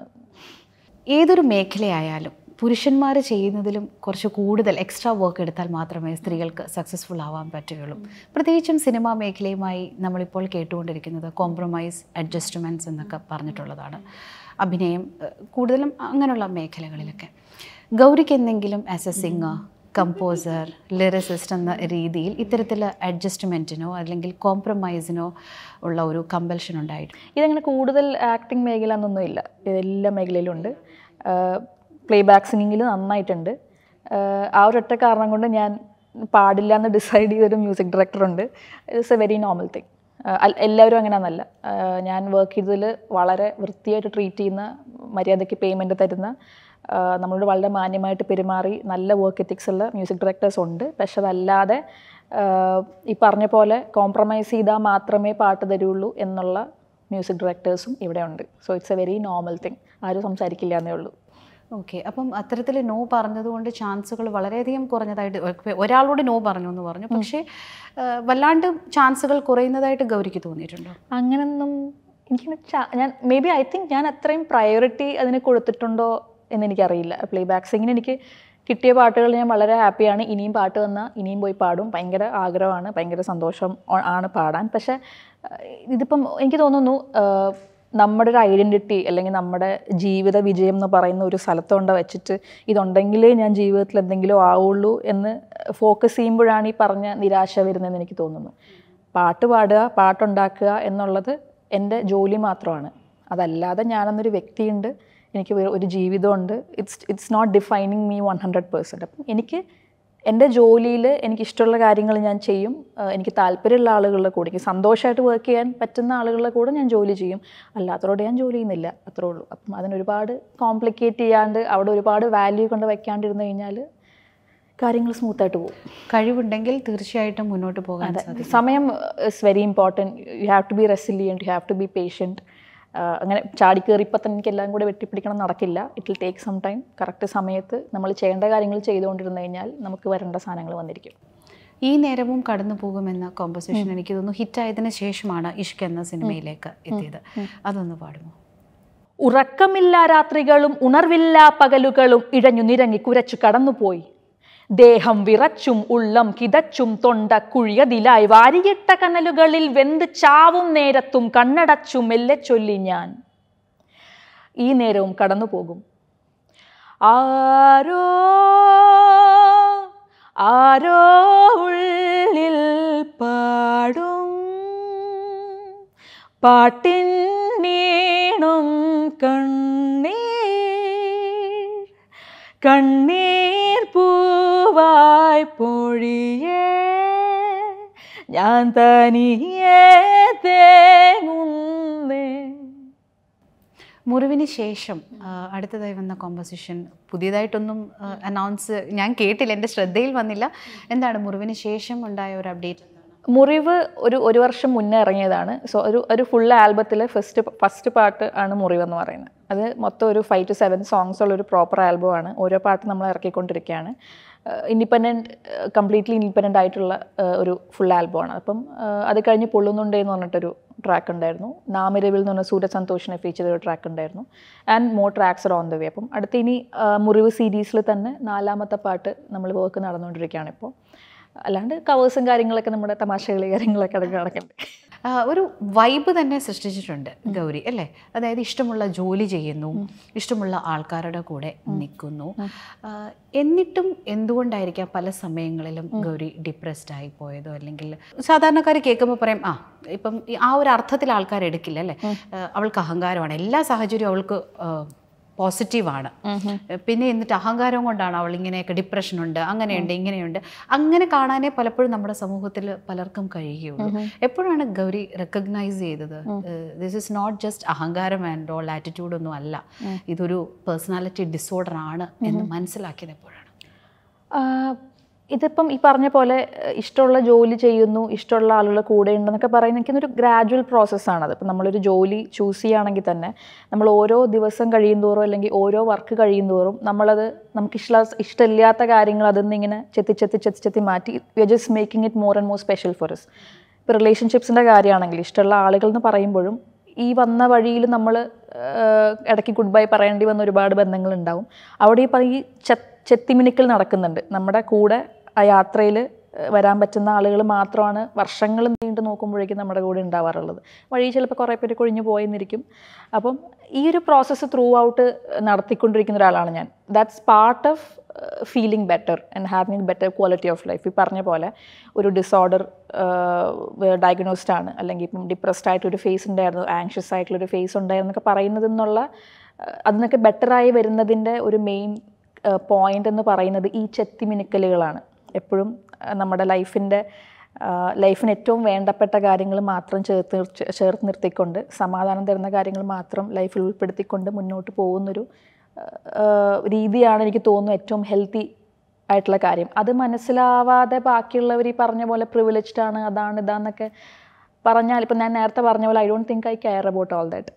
ഏതൊരു മേഖലയായാലും പുരുഷന്മാർ ചെയ്യുന്നതിലും കുറച്ച് കൂടുതൽ എക്സ്ട്രാ വർക്ക് എടുത്താൽ മാത്രമേ സ്ത്രീകൾക്ക് സക്സസ്ഫുൾ ആവാൻ പറ്റുകയുള്ളൂ പ്രത്യേകിച്ചും സിനിമാ മേഖലയുമായി നമ്മളിപ്പോൾ കേട്ടുകൊണ്ടിരിക്കുന്നത് കോംപ്രമൈസ് അഡ്ജസ്റ്റ്മെൻറ്റ്സ് എന്നൊക്കെ പറഞ്ഞിട്ടുള്ളതാണ് അഭിനയം ഏഹ്, കൂടുതലും അങ്ങനെയുള്ള മേഖലകളിലൊക്കെ ഗൗരിക്ക് എന്തെങ്കിലും as a singer composer lyricist എന്ന രീതിയിൽ ഇത്തരത്തിൽ അഡ്ജസ്റ്റ്മെൻറ്റിനോ അല്ലെങ്കിൽ കോംപ്രമൈസിനോ ഉള്ള ഒരു കമ്പൽഷൻ ഉണ്ടായിട്ടുണ്ട് ഇതങ്ങനെ കൂടുതൽ ആക്ടിങ് മേഖല എന്നൊന്നും ഇല്ല എല്ലാ മേഖലയിലും ഉണ്ട് പ്ലേ ബാക്ക് സിംഗിങ്ങിൽ നന്നായിട്ടുണ്ട് ആഹ് ആ ഒരൊറ്റ കാരണം കൊണ്ട് ഞാൻ പാടില്ല എന്ന് ഡിസൈഡ് ചെയ്തൊരു മ്യൂസിക് ഡയറക്ടറുണ്ട് it's a very normal thing എല്ലാവരും അങ്ങനെയാണെന്നല്ല ആഹ് ഞാൻ വർക്ക് ചെയ്തതിൽ വളരെ വൃത്തിയായിട്ട് ട്രീറ്റ് ചെയ്യുന്ന മര്യാദയ്ക്ക് പേയ്മെൻറ്റ് തരുന്ന ആഹ് നമ്മളോട് വളരെ മാന്യമായിട്ട് പെരുമാറി നല്ല വർക്ക് എത്തിക്സ് ഉള്ള മ്യൂസിക് ഡയറക്ടേഴ്സ് ഉണ്ട് പക്ഷെ അതല്ലാതെ ആഹ് ഈ പറഞ്ഞ പോലെ കോംപ്രമൈസ് ചെയ്താൽ മാത്രമേ പാട്ട് തരുള്ളൂ എന്നുള്ള മ്യൂസിക് ഡയറക്ടേഴ്സും ഇവിടെ ഉണ്ട് so it's a very normal thing ആരും സംസാരിക്കില്ല എന്നേ ഉള്ളൂ ഓക്കെ അപ്പം അത്തരത്തിൽ നോ പറഞ്ഞതുകൊണ്ട് ചാൻസുകൾ വളരെയധികം കുറഞ്ഞതായിട്ട് ഇപ്പൊ ഒരാളോട് നോ പറഞ്ഞു എന്ന് പറഞ്ഞു പക്ഷേ ആ, വല്ലാണ്ട് ചാൻസുകൾ കുറയുന്നതായിട്ട് ഗൗരിക്ക് തോന്നിയിട്ടുണ്ടോ അങ്ങനൊന്നും എനിക്ക് ഞാൻ മേ ബി ഐ തിങ്ക് ഞാൻ അത്രയും പ്രയോറിറ്റി അതിന് കൊടുത്തിട്ടുണ്ടോ എന്ന് എനിക്കറിയില്ല പ്ലേ ബാക്ക് സിങ്ങിന് എനിക്ക് കിട്ടിയ പാട്ടുകൾ ഞാൻ വളരെ ഹാപ്പിയാണ് ഇനിയും പാട്ട് വന്നാൽ ഇനിയും പോയി പാടും ഭയങ്കര ആഗ്രഹമാണ് ഭയങ്കര സന്തോഷം ഓ- ആണ് പാടാൻ പക്ഷേ ആഹ് ഇതിപ്പം എനിക്ക് തോന്നുന്നു ആഹ് നമ്മുടെ ഒരു ഐഡൻറ്റിറ്റി അല്ലെങ്കിൽ നമ്മുടെ ജീവിത വിജയം എന്ന് പറയുന്ന ഒരു സ്ഥലത്തുകൊണ്ട് വെച്ചിട്ട് ഇതുണ്ടെങ്കിലേ ഞാൻ ജീവിതത്തിൽ എന്തെങ്കിലും ആവുള്ളൂ എന്ന് ഫോക്കസ് ചെയ്യുമ്പോഴാണ് ഈ പറഞ്ഞ നിരാശ വരുന്നതെന്ന് എനിക്ക് തോന്നുന്നു പാട്ട് പാടുക പാട്ടുണ്ടാക്കുക എന്നുള്ളത് എൻ്റെ ജോലി മാത്രമാണ് അതല്ലാതെ ഞാനെന്നൊരു വ്യക്തിയുണ്ട് എനിക്ക് ഒരു- ഒരു ജീവിതമുണ്ട് it's it's not defining me one hundred percent അപ്പം എനിക്ക് എൻ്റെ ജോലിയിൽ എനിക്ക് ഇഷ്ടമുള്ള കാര്യങ്ങൾ ഞാൻ ചെയ്യും ആഹ് എനിക്ക് താല്പര്യമുള്ള ആളുകളുടെ കൂടെ എനിക്ക് സന്തോഷമായിട്ട് വർക്ക് ചെയ്യാൻ പറ്റുന്ന ആളുകളുടെ കൂടെ ഞാൻ ജോലി ചെയ്യും അല്ലാത്തവരോട് ഞാൻ ജോലി ചെയ്യുന്നില്ല അത്രേ ഉള്ളൂ അപ്പം അതിനൊരുപാട് കോംപ്ലിക്കേറ്റ് ചെയ്യാണ്ട് അവിടെ ഒരുപാട് വാല്യൂ കൊണ്ട് വെക്കാണ്ടിരുന്നു കഴിഞ്ഞാൽ കാര്യങ്ങൾ സ്മൂത്തായിട്ട് പോകും കഴിവുണ്ടെങ്കിൽ തീർച്ചയായിട്ടും മുന്നോട്ട് പോകാൻ സാധിക്കും സമയം is very important you have to be resilient you have to be patient അങ്ങനെ ചാടിക്കേറിയപ്പോൾ തന്നെ എനിക്ക് എല്ലാം കൂടെ വെട്ടിപ്പിടിക്കണം നടക്കില്ല it will take some time correct സമയത്ത് നമ്മൾ ചെയ്യേണ്ട കാര്യങ്ങൾ ചെയ്തുകൊണ്ടിരുന്നു കഴിഞ്ഞാൽ നമുക്ക് വരേണ്ട സാധനങ്ങൾ വന്നിരിക്കും ഈ നേരവും കടന്നു പോകുമെന്ന കോമ്പോസിഷൻ എനിക്ക് തോന്നുന്നു ഹിറ്റായതിനു ശേഷമാണ് ഇഷ്ക് എന്ന സിനിമയിലേക്ക് എത്തിയത് അതൊന്ന് പാടുമോ ഉറക്കമില്ല രാത്രികളും ഉണർവില്ല പകലുകളും ഇഴഞ്ഞു നിരങ്ങി കുരച്ചു കടന്നുപോയി ദേഹം വിറച്ചും ഉള്ളം കിതച്ചും തൊണ്ട കുഴിയതിലായി വാരിയിട്ട കനലുകളിൽ വെന്ത് ചാവും നേരത്തും കണ്ണടച്ചും മെല്ലെ ചൊല്ലി ഞാൻ ഈ നേരവും കടന്നു പോകും ആരോ ആരോ ഉള്ളിൽ പാടും പാട്ടിൻ നീണും കണ്ണീർ കണ്ണീർ പൂവായി പൊഴിയേ ഞാൻ തനിയേ തേങ്ങുന്നേ മുറിവിന് ശേഷം ആ, അടുത്തതായി വന്ന കോമ്പോസിഷൻ പുതിയതായിട്ടൊന്നും അനൗൺസ് ഞാൻ കേട്ടില്ല എൻ്റെ ശ്രദ്ധയിൽ വന്നില്ല എന്താണ് മുറിവിന് ശേഷം ഉണ്ടായ ഒരു അപ്ഡേറ്റ് മുറിവ് ഒരു ഒരു വർഷം മുന്നേ ഇറങ്ങിയതാണ് സോ ഒരു ഒരു ഫുൾ ആൽബത്തിലെ ഫസ്റ്റ് ഫസ്റ്റ് പാട്ട് ആണ് മുറിവ് എന്ന് പറയുന്നത് അത് മൊത്തം ഒരു ഫൈവ് ടു സെവൻ സോങ്സ് ഉള്ള ഒരു പ്രോപ്പർ ആൽബമാണ് ഓരോ പാട്ട് നമ്മൾ ഇറക്കിക്കൊണ്ടിരിക്കുകയാണ് ഇൻഡിപെൻഡൻറ്റ് കംപ്ലീറ്റ്ലി ഇൻഡിപെൻഡൻ്റ് ആയിട്ടുള്ള ആ, ഒരു ഫുൾ ആൽബമാണ് അപ്പം ആ, അത് കഴിഞ്ഞ് പൊള്ളുന്നുണ്ടേ എന്ന് പറഞ്ഞിട്ടൊരു ട്രാക്ക് ഉണ്ടായിരുന്നു നാമിരവിൽ എന്ന് പറഞ്ഞ സൂര്യ സന്തോഷിനെ ഫീച്ചർ ചെയ്ത ഒരു ട്രാക്ക് ഉണ്ടായിരുന്നു and more tracks on the way അപ്പം അടുത്ത ഇനി ആ, മുറിവ് സീരീസിൽ തന്നെ നാലാമത്തെ പാട്ട് നമ്മൾ വർക്ക് നടന്നുകൊണ്ടിരിക്കുകയാണ് ഇപ്പോൾ അല്ലാണ്ട് കവേഴ്സും കാര്യങ്ങളൊക്കെ നമ്മുടെ തമാശകളി കാര്യങ്ങളൊക്കെ അടക്കം നടക്കുന്നുണ്ട് ആ, ഒരു വൈബ് തന്നെ സൃഷ്ടിച്ചിട്ടുണ്ട് ഗൗരി അല്ലേ അതായത് ഇഷ്ടമുള്ള ജോലി ചെയ്യുന്നു ഇഷ്ടമുള്ള ആൾക്കാരുടെ കൂടെ നിൽക്കുന്നു ആ, എന്നിട്ടും എന്തുകൊണ്ടായിരിക്കാം പല സമയങ്ങളിലും ഗൗരി ഡിപ്രസ്ഡ് ആയി പോയതോ അല്ലെങ്കിൽ സാധാരണക്കാർ കേൾക്കുമ്പോൾ പറയും ആ ഇപ്പം ഈ ആ ഒരു അർത്ഥത്തിൽ ആൾക്കാർ എടുക്കില്ല അല്ലേ ആ, അവൾക്ക് അഹങ്കാരമാണ് എല്ലാ സാഹചര്യവും അവൾക്ക് പോസിറ്റീവാണ് പിന്നെ എന്നിട്ട് അഹങ്കാരം കൊണ്ടാണ് അവൾ ഇങ്ങനെയൊക്കെ ഡിപ്രഷൻ ഉണ്ട് അങ്ങനെയുണ്ട് ഇങ്ങനെയുണ്ട് അങ്ങനെ കാണാനേ പലപ്പോഴും നമ്മുടെ സമൂഹത്തിൽ പലർക്കും കഴിയുകയുള്ളൂ എപ്പോഴാണ് ഗൗരി റെക്കഗ്നൈസ് ചെയ്തത് ദിസ് ഇസ് നോട്ട് ജസ്റ്റ് അഹങ്കാരം ആൻഡ് ഓൾ ആറ്റിറ്റ്യൂഡ് ഒന്നും അല്ല ഇതൊരു പേഴ്സണാലിറ്റി ഡിസോർഡർ ആണ് എന്ന് മനസ്സിലാക്കിയത് എപ്പോഴാണ് ആഹ് ഇതിപ്പം ഈ പറഞ്ഞ പോലെ ഏഹ് ഇഷ്ടമുള്ള ജോലി ചെയ്യുന്നു ഇഷ്ടമുള്ള ആളുകൾ കൂടെ ഉണ്ടെന്നൊക്കെ പറയുന്നത് എനിക്കൊരു ഗ്രാജുവൽ പ്രോസസ്സാണത് ഇപ്പം നമ്മളൊരു ജോലി ചൂസ് ചെയ്യുകയാണെങ്കിൽ തന്നെ നമ്മൾ ഓരോ ദിവസം കഴിയുന്തോറും അല്ലെങ്കിൽ ഓരോ വർക്ക് കഴിയുന്തോറും നമ്മളത് നമുക്ക് ഇഷ്ട ഇഷ്ടമില്ലാത്ത കാര്യങ്ങൾ അതിൽ നിന്ന് ഇങ്ങനെ ചെത്തി ചെത്തി ചെത്തി ചെത്തി മാറ്റി we are just making it more and more special for us ഇപ്പോൾ റിലേഷൻഷിപ്സിൻ്റെ കാര്യമാണെങ്കിൽ ഇഷ്ടമുള്ള ആളുകൾ എന്ന് പറയുമ്പോഴും ഈ വന്ന വഴിയിൽ നമ്മൾ ഇടയ്ക്ക് ഗുഡ് ബൈ പറയേണ്ടി വന്ന ഒരുപാട് ബന്ധങ്ങളുണ്ടാവും അവിടെ ഈ പറ- ഈ ചെ- ചെത്തിമിനുക്കൽ നടക്കുന്നുണ്ട് നമ്മുടെ കൂടെ ആ യാത്രയിൽ വരാൻ പറ്റുന്ന ആളുകൾ മാത്രമാണ് വർഷങ്ങൾ നീണ്ടു നോക്കുമ്പോഴേക്കും നമ്മുടെ കൂടെ ഉണ്ടാവാറുള്ളത് വഴി ചിലപ്പോൾ കുറേ പേര് കൊഴിഞ്ഞു പോയെന്നിരിക്കും അപ്പം ഈ ഒരു പ്രോസസ്സ് ത്രൂ ഔട്ട് നടത്തിക്കൊണ്ടിരിക്കുന്ന ഒരാളാണ് ഞാൻ that's part of feeling better and having better quality of life ഈ പറഞ്ഞ പോലെ ഒരു ഡിസോർഡർ ഡയഗ്നോസ്ഡ് ആണ് അല്ലെങ്കിൽ ഇപ്പം ഡിപ്രസ്ഡ് ആയിട്ട് ഒരു ഫേസ് ഉണ്ടായിരുന്നു ആങ്ഷ്യസ് ആയിട്ടുള്ള ഒരു ഫേസ് ഉണ്ടായിരുന്നു എന്നൊക്കെ പറയുന്നത് എന്നുള്ള അതിനൊക്കെ ബെറ്ററായി വരുന്നതിൻ്റെ ഒരു മെയിൻ പോയിന്റ് എന്ന് പറയുന്നത് ഈ ചെത്തിമിനുക്കലുകളാണ് എപ്പോഴും ആ, നമ്മുടെ ലൈഫിൻ്റെ ലൈഫിന് ഏറ്റവും വേണ്ടപ്പെട്ട കാര്യങ്ങൾ മാത്രം ചേർത്ത് നിർ- ചേർത്ത് നിർത്തിക്കൊണ്ട് സമാധാനം തരുന്ന കാര്യങ്ങൾ മാത്രം ലൈഫിൽ ഉൾപ്പെടുത്തിക്കൊണ്ട് മുന്നോട്ട് പോകുന്നൊരു ആ, രീതിയാണ് എനിക്ക് തോന്നുന്നു ഏറ്റവും ഹെൽത്തി ആയിട്ടുള്ള കാര്യം അത് മനസ്സിലാവാതെ ബാക്കിയുള്ളവർ ഈ പറഞ്ഞ പോലെ പ്രിവിലേജ്ഡ് ആണ് അതാണ് ഇതാന്നൊക്കെ പറഞ്ഞാൽ ഇപ്പം ഞാൻ നേരത്തെ പറഞ്ഞ പോലെ I don't think I care about all that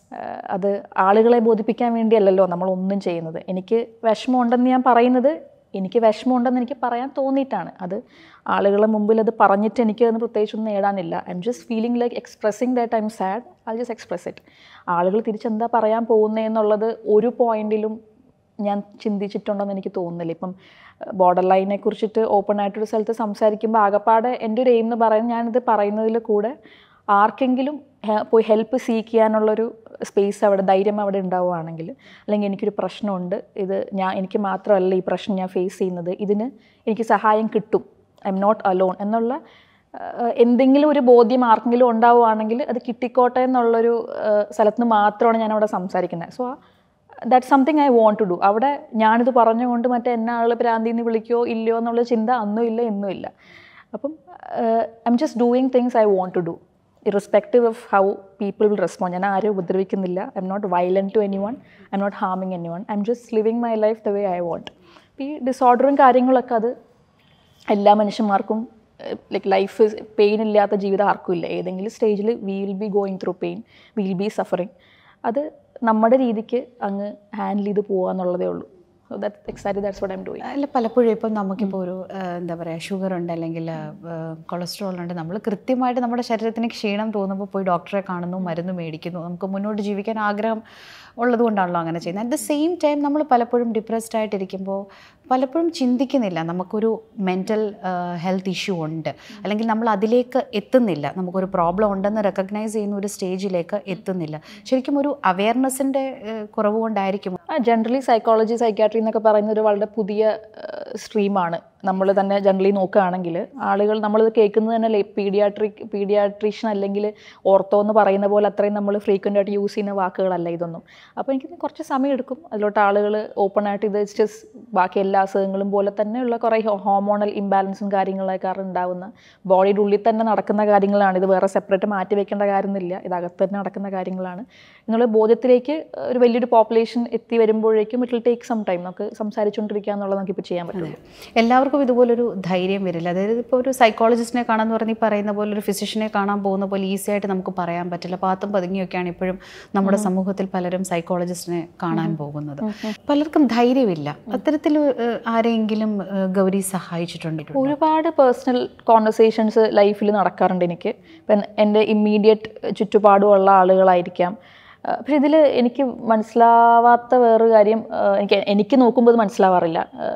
അത് ആളുകളെ ബോധിപ്പിക്കാൻ വേണ്ടിയല്ലല്ലോ നമ്മൾ ഒന്നും ചെയ്യുന്നത് എനിക്ക് വിഷമമുണ്ടെന്ന് ഞാൻ പറയുന്നത് എനിക്ക് വിഷമമുണ്ടെന്ന് എനിക്ക് പറയാൻ തോന്നിയിട്ടാണ് അത് ആളുകളെ മുമ്പിൽ അത് പറഞ്ഞിട്ട് എനിക്ക് അതിന് പ്രത്യേകിച്ചൊന്നും നേടാനില്ല I am just feeling like expressing that I am sad I just express it ആളുകൾ തിരിച്ചെന്താ പറയാൻ പോകുന്നതെന്നുള്ളത് ഒരു പോയിന്റിലും ഞാൻ ചിന്തിച്ചിട്ടുണ്ടെന്ന് എനിക്ക് തോന്നുന്നില്ല ഇപ്പം ബോർഡർ ലൈനെ കുറിച്ചിട്ട് ഓപ്പൺ ആയിട്ടൊരു സ്ഥലത്ത് സംസാരിക്കുമ്പോൾ ആകപ്പാടെ എൻ്റെ ഒരു എയിം എന്ന് പറയുന്നത് ഞാനിത് പറയുന്നതിൽ കൂടെ ആർക്കെങ്കിലും ഹെ- പോയി ഹെൽപ്പ് സീക്ക് ചെയ്യാനുള്ളൊരു സ്പേസ് അവിടെ ധൈര്യം അവിടെ ഉണ്ടാവുകയാണെങ്കിൽ അല്ലെങ്കിൽ എനിക്കൊരു പ്രശ്നമുണ്ട് ഇത് ഞാൻ എനിക്ക് മാത്രമല്ല ഈ പ്രശ്നം ഞാൻ ഫേസ് ചെയ്യുന്നത് ഇതിന് എനിക്ക് സഹായം കിട്ടും ഐ എം നോട്ട് അലോൺ എന്നുള്ള ആഹ്, എന്തെങ്കിലും ഒരു ബോധ്യം ആർക്കെങ്കിലും ഉണ്ടാവുകയാണെങ്കിൽ അത് കിട്ടിക്കോട്ടെ എന്നുള്ളൊരു ആഹ്, സ്ഥലത്ത് നിന്ന് മാത്രമാണ് ഞാൻ അവിടെ സംസാരിക്കുന്നത് so that something I want to do അവിടെ ഞാനിത് പറഞ്ഞുകൊണ്ട് മറ്റേ എന്നെ ആൾ പ്രാന്തിന്ന് വിളിക്കോ ഇല്ലയോ എന്നുള്ള ചിന്ത അന്നും ഇല്ല ഇന്നും ഇല്ല അപ്പം I am just doing things I want to do irrespective of how people will respond ഞാൻ ആരും ഉപദ്രവിക്കുന്നില്ല I am not violent to anyone I am not ഹാമിങ് anyone I am just living my life the way I want ഈ ഡിസോർഡറും കാര്യങ്ങളൊക്കെ അത് എല്ലാ മനുഷ്യന്മാർക്കും like life pain ഇല്ലാത്ത ജീവിതം ആർക്കും ഇല്ല ഏതെങ്കിലും സ്റ്റേജിൽ we will be going through pain we will be suffering അത് നമ്മുടെ രീതിക്ക് അങ്ങ് ഹാൻഡിൽ ചെയ്ത് പോകുക എന്നുള്ളതേ ഉള്ളൂ so that exactly that's what I am doing അല്ല പലപ്പോഴും ഇപ്പം നമുക്കിപ്പോൾ ഒരു ആ, എന്താ പറയുക ഷുഗർ ഉണ്ട് അല്ലെങ്കിൽ കൊളസ്ട്രോൾ ഉണ്ട് നമ്മൾ കൃത്യമായിട്ട് നമ്മുടെ ശരീരത്തിന് ക്ഷീണം തോന്നുമ്പോൾ പോയി ഡോക്ടറെ കാണുന്നു മരുന്ന് മേടിക്കുന്നു നമുക്ക് മുന്നോട്ട് ജീവിക്കാൻ ആഗ്രഹം ഉള്ളത് കൊണ്ടാണല്ലോ അങ്ങനെ ചെയ്യുന്നത് അറ്റ് ദ സെയിം ടൈം നമ്മൾ പലപ്പോഴും ഡിപ്രസ്ഡ് ആയിട്ടിരിക്കുമ്പോൾ പലപ്പോഴും ചിന്തിക്കുന്നില്ല നമുക്കൊരു മെൻറ്റൽ ഹെൽത്ത് ഇഷ്യൂ ഉണ്ട് അല്ലെങ്കിൽ നമ്മൾ അതിലേക്ക് എത്തുന്നില്ല നമുക്കൊരു പ്രോബ്ലം ഉണ്ടെന്ന് റെക്കഗ്നൈസ് ചെയ്യുന്ന ഒരു സ്റ്റേജിലേക്ക് എത്തുന്നില്ല ശരിക്കും ഒരു അവയർനെസ്സിൻ്റെ കുറവ് കൊണ്ടായിരിക്കും ജനറലി സൈക്കോളജി സൈക്കാട്രി എന്നൊക്കെ പറയുന്ന ഒരു വളരെ പുതിയ സ്ട്രീമാണ് നമ്മൾ തന്നെ ജനറലി നോക്കുകയാണെങ്കിൽ ആളുകൾ നമ്മളിത് കേൾക്കുന്നത് തന്നെ പീഡിയാട്രിക് പീഡിയാട്രീഷ്യൻ അല്ലെങ്കിൽ ഓർത്തോ എന്ന് പറയുന്ന പോലെ അത്രയും നമ്മൾ ഫ്രീക്വൻ്റ് ആയിട്ട് യൂസ് ചെയ്യുന്ന വാക്കുകളല്ല ഇതൊന്നും അപ്പോൾ എനിക്ക് കുറച്ച് സമയം എടുക്കും അതിലോട്ട് ആളുകൾ ഓപ്പൺ ആയിട്ട് ഇത് ജസ്റ്റ് ബാക്കി എല്ലാ അസുഖങ്ങളും പോലെ തന്നെയുള്ള കുറേ ഹോർമോണൽ ഇംബാലൻസും കാര്യങ്ങളൊക്കെ കാരണം ഉണ്ടാവുന്ന ബോഡിയുടെ ഉള്ളിൽ തന്നെ നടക്കുന്ന കാര്യങ്ങളാണ് ഇത് വേറെ സെപ്പറേറ്റ് മാറ്റി വെക്കേണ്ട കാര്യമൊന്നുമില്ല ഇത് അകത്ത് തന്നെ നടക്കുന്ന കാര്യങ്ങളാണ് എന്നുള്ള ബോധ്യത്തിലേക്ക് ഒരു വലിയൊരു പോപ്പുലേഷൻ എത്തി വരുമ്പോഴേക്കും it will take some time നമുക്ക് സംസാരിച്ചുകൊണ്ടിരിക്കുക എന്നുള്ളത് നമുക്ക് ഇപ്പോൾ ചെയ്യാൻ പറ്റും എല്ലാവർക്കും ഇതുപോലൊരു ധൈര്യം വരില്ല അതായത് ഇപ്പോൾ ഒരു സൈക്കോളജിസ്റ്റിനെ കാണാമെന്ന് പറഞ്ഞ് ഈ പറയുന്ന പോലെ ഒരു ഫിസിഷ്യനെ കാണാൻ പോകുന്ന പോലെ ഈസി ആയിട്ട് നമുക്ക് പറയാൻ പറ്റില്ല പാത്തും പതുങ്ങിയൊക്കെയാണ് ഇപ്പോഴും നമ്മുടെ സമൂഹത്തിൽ പലരും സൈക്കോളജിസ്റ്റിനെ കാണാൻ പോകുന്നത് പലർക്കും ധൈര്യമില്ല അത്തരത്തിൽ ഏഹ്, ആരെങ്കിലും ഏഹ്, ഗൗരി സഹായിച്ചിട്ടുണ്ട് ഒരുപാട് പേഴ്സണൽ കോൺവെർസേഷൻസ് ലൈഫിൽ നടക്കാറുണ്ട് എനിക്ക് ഇപ്പം എൻ്റെ ഇമ്മീഡിയറ്റ് ചുറ്റുപാടുമുള്ള ആളുകളായിരിക്കാം ആ, പക്ഷെ ഇതിൽ എനിക്ക് മനസ്സിലാവാത്ത വേറൊരു കാര്യം ആ, എനിക്ക് എനിക്ക് നോക്കുമ്പോൾ ഇത് മനസ്സിലാവാറില്ല ആ,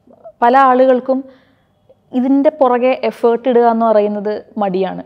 പല ആളുകൾക്കും ഇതിൻ്റെ പുറകെ എഫേർട്ട് ഇടുക എന്ന് പറയുന്നത് മടിയാണ്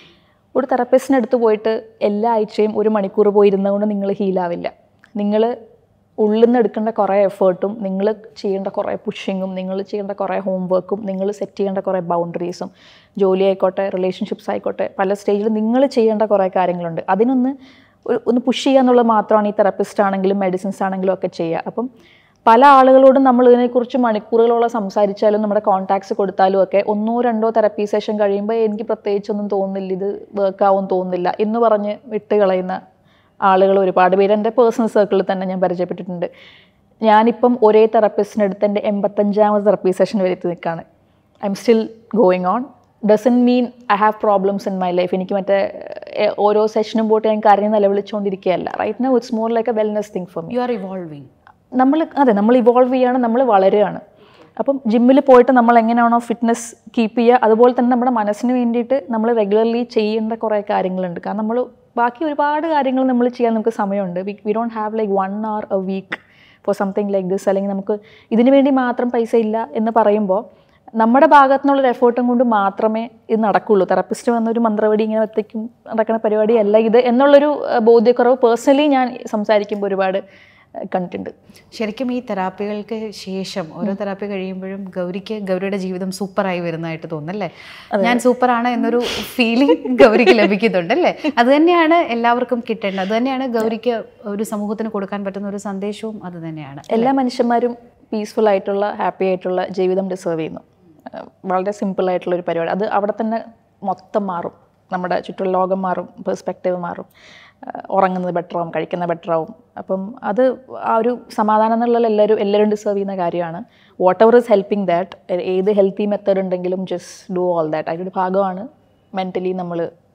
ഒരു തെറപ്പിസ്റ്റിന് അടുത്ത് പോയിട്ട് എല്ലാ ആഴ്ചയും ഒരു മണിക്കൂർ പോയി ഇരുന്നുകൊണ്ട് നിങ്ങൾ ഹീലാവില്ല നിങ്ങൾ ഉള്ളിൽ നിന്ന് എടുക്കേണ്ട കുറേ എഫേർട്ടും നിങ്ങൾ ചെയ്യേണ്ട കുറേ പുഷിങ്ങും നിങ്ങൾ ചെയ്യേണ്ട കുറേ ഹോംവർക്കും നിങ്ങൾ സെറ്റ് ചെയ്യേണ്ട കുറേ ബൗണ്ടറീസും ജോലി ആയിക്കോട്ടെ റിലേഷൻഷിപ്സ് ആയിക്കോട്ടെ പല സ്റ്റേജിൽ നിങ്ങൾ ചെയ്യേണ്ട കുറേ കാര്യങ്ങളുണ്ട് അതിനൊന്ന് ഒരു ഒന്ന് പുഷ് ചെയ്യുക എന്നുള്ളത് മാത്രമാണ് ഈ തെറപ്പിസ്റ്റ് ആണെങ്കിലും മെഡിസിൻസ് ആണെങ്കിലും ഒക്കെ ചെയ്യുക അപ്പം പല ആളുകളോടും നമ്മൾ ഇതിനെക്കുറിച്ച് മണിക്കൂറുകളോളം സംസാരിച്ചാലും നമ്മുടെ കോൺടാക്ട്സ് കൊടുത്താലും ഒക്കെ ഒന്നോ രണ്ടോ തെറപ്പി സെഷൻ കഴിയുമ്പോൾ എനിക്ക് പ്രത്യേകിച്ചൊന്നും തോന്നുന്നില്ല ഇത് വർക്കാവും തോന്നുന്നില്ല എന്ന് പറഞ്ഞ് വിട്ട് കളയുന്ന ആളുകൾ ഒരുപാട് പേര് എൻ്റെ പേഴ്സണൽ സർക്കിളിൽ തന്നെ ഞാൻ പരിചയപ്പെട്ടിട്ടുണ്ട് ഞാനിപ്പം ഒരേ തെറപ്പിസ്റ്റിൻ്റെ അടുത്ത് എൻ്റെ എൺപത്തഞ്ചാമത് തെറപ്പി സെഷൻ വരെ എത്തി നിൽക്കുകയാണ് I am still going on doesn't mean I have problems in my life എനിക്ക് മറ്റേ എ, ഓരോ സെഷനും പോയിട്ട് ഞാൻ കരഞ്ഞ് നിലവിളിച്ചുകൊണ്ടിരിക്കുകയല്ല right now it's more like a wellness thing for me you are evolving നമ്മൾ അതെ നമ്മൾ ഇവോൾവ് ചെയ്യാണ് നമ്മൾ വളരുകയാണ് അപ്പം ജിമ്മിൽ പോയിട്ട് നമ്മൾ എങ്ങനെയാണോ ഫിറ്റ്നസ് കീപ്പ് ചെയ്യുക അതുപോലെ തന്നെ നമ്മുടെ മനസ്സിന് വേണ്ടിയിട്ട് നമ്മൾ റെഗുലർലി ചെയ്യേണ്ട കുറേ കാര്യങ്ങളുണ്ട് കാരണം നമ്മൾ ബാക്കി ഒരുപാട് കാര്യങ്ങൾ നമ്മൾ ചെയ്യാൻ നമുക്ക് സമയമുണ്ട് we we don't have like one hour a week for something like this അല്ലെങ്കിൽ നമുക്ക് ഇതിനു വേണ്ടി മാത്രം പൈസ ഇല്ല എന്ന് പറയുമ്പോൾ നമ്മുടെ ഭാഗത്തു നിന്നുള്ളൊരു എഫേർട്ടും കൊണ്ട് മാത്രമേ ഇത് നടക്കുള്ളൂ തെറപ്പിസ്റ്റ് വന്നൊരു മന്ത്രവടി ഇങ്ങനെ ഒറ്റയ്ക്കും നടക്കുന്ന പരിപാടിയല്ല ഇത് എന്നുള്ളൊരു അഹ്, ബോധ്യക്കുറവ് പേഴ്സണലി ഞാൻ സംസാരിക്കുമ്പോൾ ഒരുപാട് അഹ്, കണ്ടിട്ടുണ്ട് ശരിക്കും ഈ തെറാപ്പികൾക്ക് ശേഷം ഓരോ തെറാപ്പി കഴിയുമ്പോഴും ഗൗരിക്ക് ഗൗരിയുടെ ജീവിതം സൂപ്പറായി വരുന്നതായിട്ട് തോന്നുന്നല്ലേ ഞാൻ സൂപ്പറാണ് എന്നൊരു ഫീലിംഗ് ഗൗരിക്ക് ലഭിക്കുന്നുണ്ട് അല്ലേ അത് തന്നെയാണ് എല്ലാവർക്കും കിട്ടേണ്ടത് അത് തന്നെയാണ് ഗൗരിക്ക് ഒരു സമൂഹത്തിന് കൊടുക്കാൻ പറ്റുന്ന ഒരു സന്ദേശവും അത് തന്നെയാണ് എല്ലാ മനുഷ്യന്മാരും പീസ്ഫുൾ ആയിട്ടുള്ള ഹാപ്പി ആയിട്ടുള്ള ജീവിതം ഡിസേർവ് ചെയ്യുന്നു അഹ് വളരെ സിമ്പിൾ ആയിട്ടുള്ള ഒരു പരിപാടി അത് അവിടെ തന്നെ മൊത്തം മാറും നമ്മുടെ ചുറ്റുള്ള ലോകം മാറും പെർസ്പെക്റ്റീവ് മാറും അഹ് ഉറങ്ങുന്നത് ബെറ്റർ ആവും കഴിക്കുന്നത് ബെറ്റർ ആവും അപ്പം അത് ആ ഒരു സമാധാനം എന്നുള്ള എല്ലാവരും എല്ലാവരും ഡിസേർവ് ചെയ്യുന്ന കാര്യമാണ് whatever is helping that ഏത് ഹെൽത്തി മെത്തേഡ് ഉണ്ടെങ്കിലും ജസ്റ്റ് ഡു ഓൾ ദാറ്റ് അതിൻ്റെ ഒരു ഭാഗമാണ് മെൻ്റലി നമ്മൾ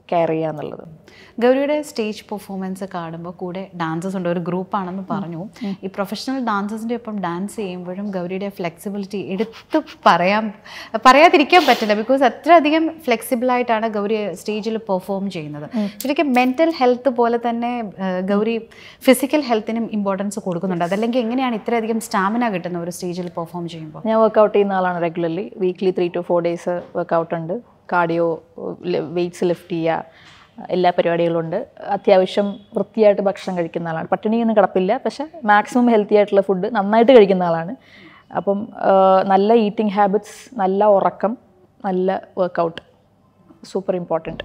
കെയർ ചെയ്യുക എന്നുള്ളത് ഗൗരിയുടെ സ്റ്റേജ് പെർഫോമൻസ് കാണുമ്പോൾ കൂടെ ഡാൻസേഴ്സ് ഉണ്ട് ഒരു ഗ്രൂപ്പാണെന്ന് പറഞ്ഞു ഈ പ്രൊഫഷണൽ ഡാൻസേഴ്സിൻ്റെ ഒപ്പം ഡാൻസ് ചെയ്യുമ്പോഴും ഗൗരിയുടെ ഫ്ലെക്സിബിലിറ്റി എടുത്ത് പറയാൻ പറയാതിരിക്കാൻ പറ്റില്ല ബിക്കോസ് അത്രയധികം flexible ആയിട്ടാണ് ഗൗരി സ്റ്റേജിൽ പെർഫോം ചെയ്യുന്നത് ശരിക്കും മെൻറ്റൽ ഹെൽത്ത് പോലെ തന്നെ ആ, ഗൗരി ഫിസിക്കൽ ഹെൽത്തിനും ഇമ്പോർട്ടൻസ് കൊടുക്കുന്നുണ്ട് അതല്ലെങ്കിൽ എങ്ങനെയാണ് ഇത്രയധികം സ്റ്റാമിന കിട്ടുന്ന ഒരു സ്റ്റേജിൽ പെർഫോം ചെയ്യുമ്പോൾ ഞാൻ വർക്കൗട്ട് ചെയ്യുന്ന ആളാണ് regularly weekly three to four days workout ഉണ്ട് കാർഡിയോ വെയ്റ്റ്സ് ലിഫ്റ്റ് ചെയ്യുക എല്ലാ പരിപാടികളും ഉണ്ട് അത്യാവശ്യം വൃത്തിയായിട്ട് ഭക്ഷണം കഴിക്കുന്ന ആളാണ് പട്ടിണിയൊന്നും കിടപ്പില്ല പക്ഷെ മാക്സിമം ഹെൽത്തി ആയിട്ടുള്ള ഫുഡ് നന്നായിട്ട് കഴിക്കുന്ന ആളാണ് അപ്പം ആ, നല്ല ഈറ്റിംഗ് ഹാബിറ്റ്സ് നല്ല ഉറക്കം നല്ല വർക്കൗട്ട് സൂപ്പർ ഇമ്പോർട്ടൻറ്റ്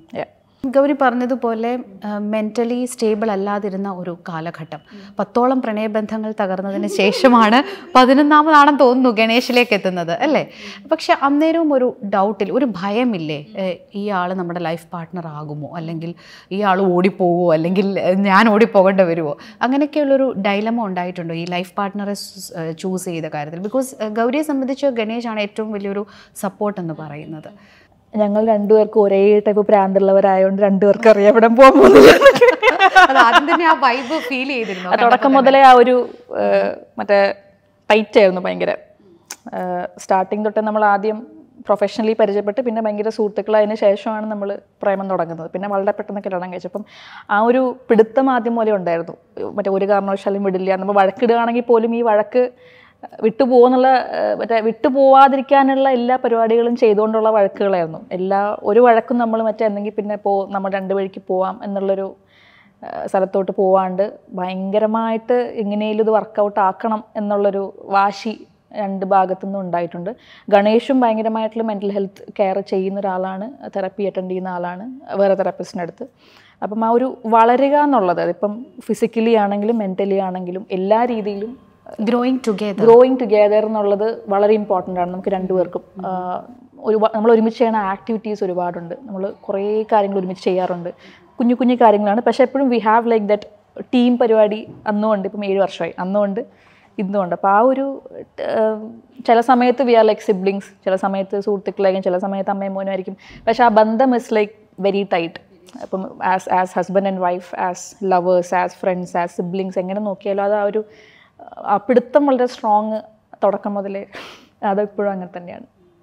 ഗൗരി പറഞ്ഞതുപോലെ മെൻ്റലി സ്റ്റേബിൾ അല്ലാതിരുന്ന ഒരു കാലഘട്ടം പത്തോളം പ്രണയബന്ധങ്ങൾ തകർന്നതിന് ശേഷമാണ് പതിനൊന്നാമതാണെന്ന് തോന്നുന്നു ഗണേഷിലേക്ക് എത്തുന്നത് അല്ലേ പക്ഷെ അന്നേരവും ഒരു ഡൗട്ടിൽ ഒരു ഭയമില്ലേ ഏഹ് ഈ ആൾ നമ്മുടെ ലൈഫ് പാർട്ട്ണർ ആകുമോ അല്ലെങ്കിൽ ഈ ആൾ ഓടിപ്പോവോ അല്ലെങ്കിൽ ഏഹ് ഞാൻ ഓടിപ്പോകേണ്ടി വരുമോ അങ്ങനെയൊക്കെയുള്ളൊരു ഡൈലമ ഉണ്ടായിട്ടുണ്ടോ ഈ ലൈഫ് പാർട്ട്ണറെ ചൂസ് ചെയ്ത കാര്യത്തിൽ ബിക്കോസ് ഗൗരിയെ സംബന്ധിച്ച് ഗണേഷാണ് ഏറ്റവും വലിയൊരു സപ്പോർട്ട് എന്ന് പറയുന്നത് ഞങ്ങൾ രണ്ടുപേർക്കും ഒരേ ടൈപ്പ് പ്രാന്തുള്ളവരായതുകൊണ്ട് രണ്ടുപേർക്കും അറിയാം ഇവിടെ പോകാൻ പോകുന്നില്ല അത് ആദ്യം തന്നെ ആ വൈബ് ഫീൽ ചെയ്തിരുന്നു ആ തുടക്കം മുതലേ ആ ഒരു ആ, മറ്റേ ടൈറ്റ് ആയിരുന്നു ഭയങ്കര സ്റ്റാർട്ടിങ് തൊട്ട് നമ്മൾ ആദ്യം പ്രൊഫഷണലി പരിചയപ്പെട്ട് പിന്നെ ഭയങ്കര സുഹൃത്തുക്കളായതിനു ശേഷമാണ് നമ്മൾ പ്രേമം തുടങ്ങുന്നത് പിന്നെ വളരെ പെട്ടെന്ന് കല്യാണം കഴിച്ചു അപ്പം ആ ഒരു പിടുത്തം ആദ്യം പോലെ ഉണ്ടായിരുന്നു മറ്റേ ഒരു കാരണവശാലും വിടില്ല നമ്മൾ വഴക്കിടുകയാണെങ്കിൽ പോലും ഈ വഴക്ക് വിട്ടുപോകുന്നുള്ള മറ്റേ വിട്ടുപോവാതിരിക്കാനുള്ള എല്ലാ പരിപാടികളും ചെയ്തുകൊണ്ടുള്ള വഴക്കുകളായിരുന്നു എല്ലാ ഒരു വഴക്കും നമ്മൾ മറ്റേ എന്തെങ്കിൽ പിന്നെ പോ നമ്മൾ രണ്ട് വഴിക്ക് പോവാം എന്നുള്ളൊരു ആ, സ്ഥലത്തോട്ട് പോവാണ്ട് ഭയങ്കരമായിട്ട് എങ്ങനെയും ഇത് വർക്കൗട്ട് ആക്കണം എന്നുള്ളൊരു വാശി രണ്ട് ഭാഗത്തു നിന്നും ഉണ്ടായിട്ടുണ്ട് ഗണേഷും ഭയങ്കരമായിട്ടുള്ള മെൻ്റൽ ഹെൽത്ത് കെയർ ചെയ്യുന്ന ഒരാളാണ് തെറപ്പി അറ്റൻഡ് ചെയ്യുന്ന ആളാണ് വേറെ തെറപ്പിസ്റ്റിൻ്റെ അടുത്ത് അപ്പം ആ ഒരു വളരുക എന്നുള്ളത് അതിപ്പം ഫിസിക്കലി ആണെങ്കിലും മെൻ്റലി ആണെങ്കിലും എല്ലാ രീതിയിലും ഗ്രോയിങ് ടുഗെദർ ഗ്രോയിങ് ടുഗെദർ എന്നുള്ളത് വളരെ ഇമ്പോർട്ടൻ്റ് ആണ് നമുക്ക് രണ്ടുപേർക്കും ആഹ് ഒരു നമ്മൾ ഒരുമിച്ച് ചെയ്യുന്ന ആക്ടിവിറ്റീസ് ഒരുപാടുണ്ട് നമ്മൾ കുറേ കാര്യങ്ങൾ ഒരുമിച്ച് ചെയ്യാറുണ്ട് കുഞ്ഞു കുഞ്ഞു കാര്യങ്ങളാണ് പക്ഷേ എപ്പോഴും we have like that team പരിപാടി അന്നുമുണ്ട് ഇപ്പം ഏഴ് വർഷമായി അന്നുമുണ്ട് ഇന്നുമുണ്ട് അപ്പോൾ ആ ഒരു ആഹ് ചില സമയത്ത് വി ആർ ലൈക്ക് സിബ്ലിങ്സ് ചില സമയത്ത് സുഹൃത്തുക്കളായിരിക്കും ചില സമയത്ത് അമ്മയും മോനും ആയിരിക്കും പക്ഷേ ആ ബന്ധം ഇസ് ലൈക്ക് വെരി ടൈറ്റ് അപ്പം as as husband and wife as lovers as friends as siblings എങ്ങനെ നോക്കിയാലും അത് ആ ഒരു ആ പിടുത്തം വളരെ സ്ട്രോങ് തുടക്കം മുതലേ അതിപ്പോഴും അങ്ങനെ തന്നെയാണ്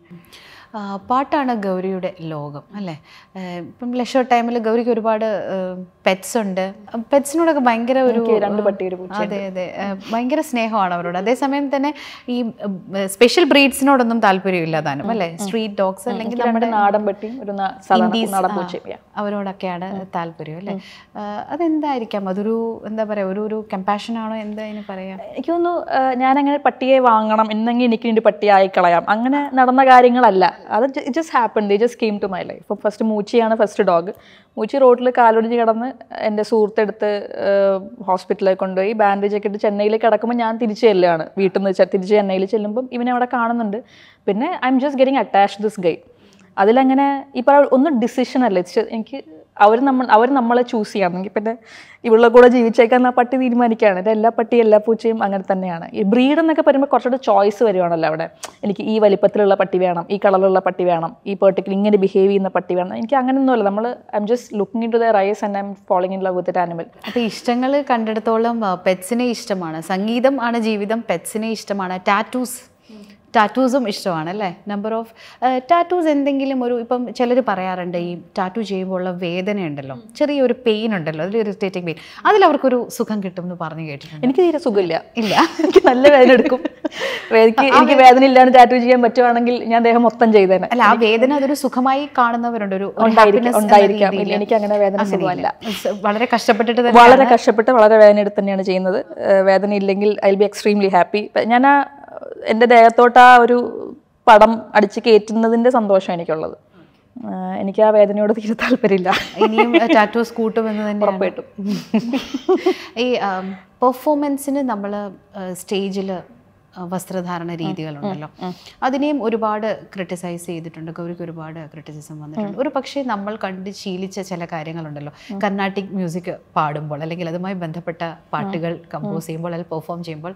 പാട്ടാണ് ഗൗരിയുടെ ലോകം അല്ലേ ഏഹ് ഇപ്പം ലക്ഷോ ടൈമിൽ ഗൗരിക്ക് ഒരുപാട് പെറ്റ്സ് ഉണ്ട് പെറ്റ്സിനോടൊക്കെ ഭയങ്കര ഒരു എനിക്ക് രണ്ട് പട്ടി ഒരു പൂച്ച അതെ അതെ ഏഹ് ഭയങ്കര സ്നേഹമാണ് അവരോട് അതേസമയം തന്നെ ഈ സ്പെഷ്യൽ ബ്രീഡ്സിനോടൊന്നും താല്പര്യമില്ല താനും അല്ലേ സ്ട്രീറ്റ് ഡോഗ്സ് അല്ലെങ്കിൽ എനിക്ക് രണ്ട് നാടൻ പട്ടിയും ഒരു നാ- സാധാരണ Indies, നാടൻ ആ, പൂച്ചയും yeah. അവരോടൊക്കെയാണ് താല്പര്യം അല്ലേ ഏഹ് അതെന്തായിരിക്കാം അതൊരു എന്താ പറയാ ഒരു ഒരു കമ്പാഷൻ ആണോ എന്താ അതിന് പറയാ എനിക്ക് തോന്നുന്നു ആ, ഞാനങ്ങനെ പട്ടിയെ വാങ്ങണം എന്നെങ്കിൽ എനിക്ക് വേണ്ടി പട്ടിയായി കളയാം അങ്ങനെ നടന്ന കാര്യങ്ങളല്ല അത് just happen they just came to my life ഇപ്പം ഫസ്റ്റ് മൂച്ചിയാണ് ഫസ്റ്റ് ഡോഗ് മൂച്ചി റോഡിൽ കാലൊടിഞ്ഞ് കിടന്ന് എൻ്റെ സുഹൃത്തെടുത്ത് ഹോസ്പിറ്റലിൽ കൊണ്ടുപോയി ബാൻഡേജ് ഒക്കെ ഇട്ട് ചെന്നൈയിലേക്ക് കിടക്കുമ്പോൾ ഞാൻ തിരിച്ചു ചെല്ലുകയാണ് വീട്ടിൽ നിന്ന് തിരിച്ച് ചെന്നൈയിൽ ചെല്ലുമ്പം ഇവനെ അവിടെ കാണുന്നുണ്ട് പിന്നെ I am just getting attach this guy അതിലങ്ങനെ ഈ പറ ഒന്നും ഡിസിഷൻ അല്ല It's just എനിക്ക് അവർ നമ്മൾ അവർ നമ്മളെ ചൂസ് ചെയ്യാമെങ്കിൽ പിന്നെ ഇവളുടെ കൂടെ ജീവിച്ചേക്കാൻ ആ പട്ടി തീരുമാനിക്കുകയാണ് എൻ്റെ എല്ലാ പട്ടിയും എല്ലാ പൂച്ചയും അങ്ങനെ തന്നെയാണ് ഈ ബ്രീഡ് എന്നൊക്കെ പറയുമ്പോൾ കുറച്ചുകൂടെ ചോയ്സ് വരുവാണല്ലോ അവിടെ എനിക്ക് ഈ വലിപ്പത്തിലുള്ള പട്ടി വേണം ഈ കളറിലുള്ള പട്ടി വേണം ഈ പെർട്ടിക്കുലർ ഇങ്ങനെ ബിഹേവ് ചെയ്യുന്ന പട്ടി വേണം എനിക്ക് അങ്ങനെയൊന്നുമല്ല നമ്മൾ I am just looking into the rise and I am following in love with animal അപ്പോൾ ഇഷ്ടങ്ങൾ കണ്ടിടത്തോളം പെറ്റ്സിനെ ഇഷ്ടമാണ് സംഗീതം ആണ് ജീവിതം പെറ്റ്സിനെ ഇഷ്ടമാണ് ടാറ്റൂസ് ടാറ്റൂസും ഇഷ്ടമാണ് അല്ലേ നമ്പർ ഓഫ് ടാറ്റൂസ് എന്തെങ്കിലും ഒരു ഇപ്പം ചിലർ പറയാറുണ്ട് ഈ ടാറ്റു ചെയ്യുമ്പോൾ ഉള്ള വേദന ഉണ്ടല്ലോ ചെറിയൊരു പെയിൻ ഉണ്ടല്ലോ അതിൽ ഇറിറ്റേറ്റിംഗ് പെയിൻ അതിൽ അവർക്കൊരു സുഖം കിട്ടും എന്ന് പറഞ്ഞു കേട്ടിട്ടുണ്ട് എനിക്ക് തീരെ സുഖമില്ല ഇല്ല എനിക്ക് നല്ല വേദന എടുക്കും എനിക്ക് എനിക്ക് വേദന ഇല്ലാണ്ട് ടാറ്റു ചെയ്യാൻ പറ്റുവാണെങ്കിൽ ഞാൻ ദേഹം മൊത്തം ചെയ്തേനെ അല്ല ആ വേദന അതൊരു സുഖമായി കാണുന്നവരുണ്ട് ഒരു ഒരു ഉണ്ടായിരിക്കാം, happiness എന്ന ഉണ്ടായിരിക്കാം. രീതിയിൽ. ഇല്ല, എനിക്ക് അങ്ങനെ വേദന അങ്ങനെയില്ല. വളരെ കഷ്ടപ്പെട്ടിട്ട് തന്നെ വളരെ കഷ്ടപ്പെട്ട് വളരെ വേദന എടുത്ത് തന്നെയാണ് ചെയ്യുന്നത് ഏഹ് വേദന ഇല്ലെങ്കിൽ ഐ ബി എക്സ്ട്രീംലി ഹാപ്പി ഞാൻ ആ എൻ്റെ ദേഹത്തോട്ട് ആ ഒരു പടം അടിച്ച് കയറ്റുന്നതിൻ്റെ സന്തോഷം എനിക്കുള്ളത് ഏഹ് എനിക്ക് ആ വേദനയോട് തീരെ താല്പര്യമില്ല ഇനിയും ടാറ്റൂസ് കൂട്ടുമെന്ന് തന്നെ ഉറപ്പായിട്ടും ഈ പെർഫോമൻസിന് നമ്മൾ സ്റ്റേജിൽ വസ്ത്രധാരണ രീതികളുണ്ടല്ലോ അതിനെയും ഒരുപാട് ക്രിട്ടിസൈസ് ചെയ്തിട്ടുണ്ട് ഗൗരിക്ക് ഒരുപാട് ക്രിറ്റിസിസം വന്നിട്ടുണ്ട് ഒരു പക്ഷേ നമ്മൾ കണ്ട് ശീലിച്ച ചില കാര്യങ്ങളുണ്ടല്ലോ കർണാട്ടിക് മ്യൂസിക് പാടുമ്പോൾ അല്ലെങ്കിൽ അതുമായി ബന്ധപ്പെട്ട പാട്ടുകൾ കമ്പോസ് ചെയ്യുമ്പോൾ അല്ലെങ്കിൽ പെർഫോം ചെയ്യുമ്പോൾ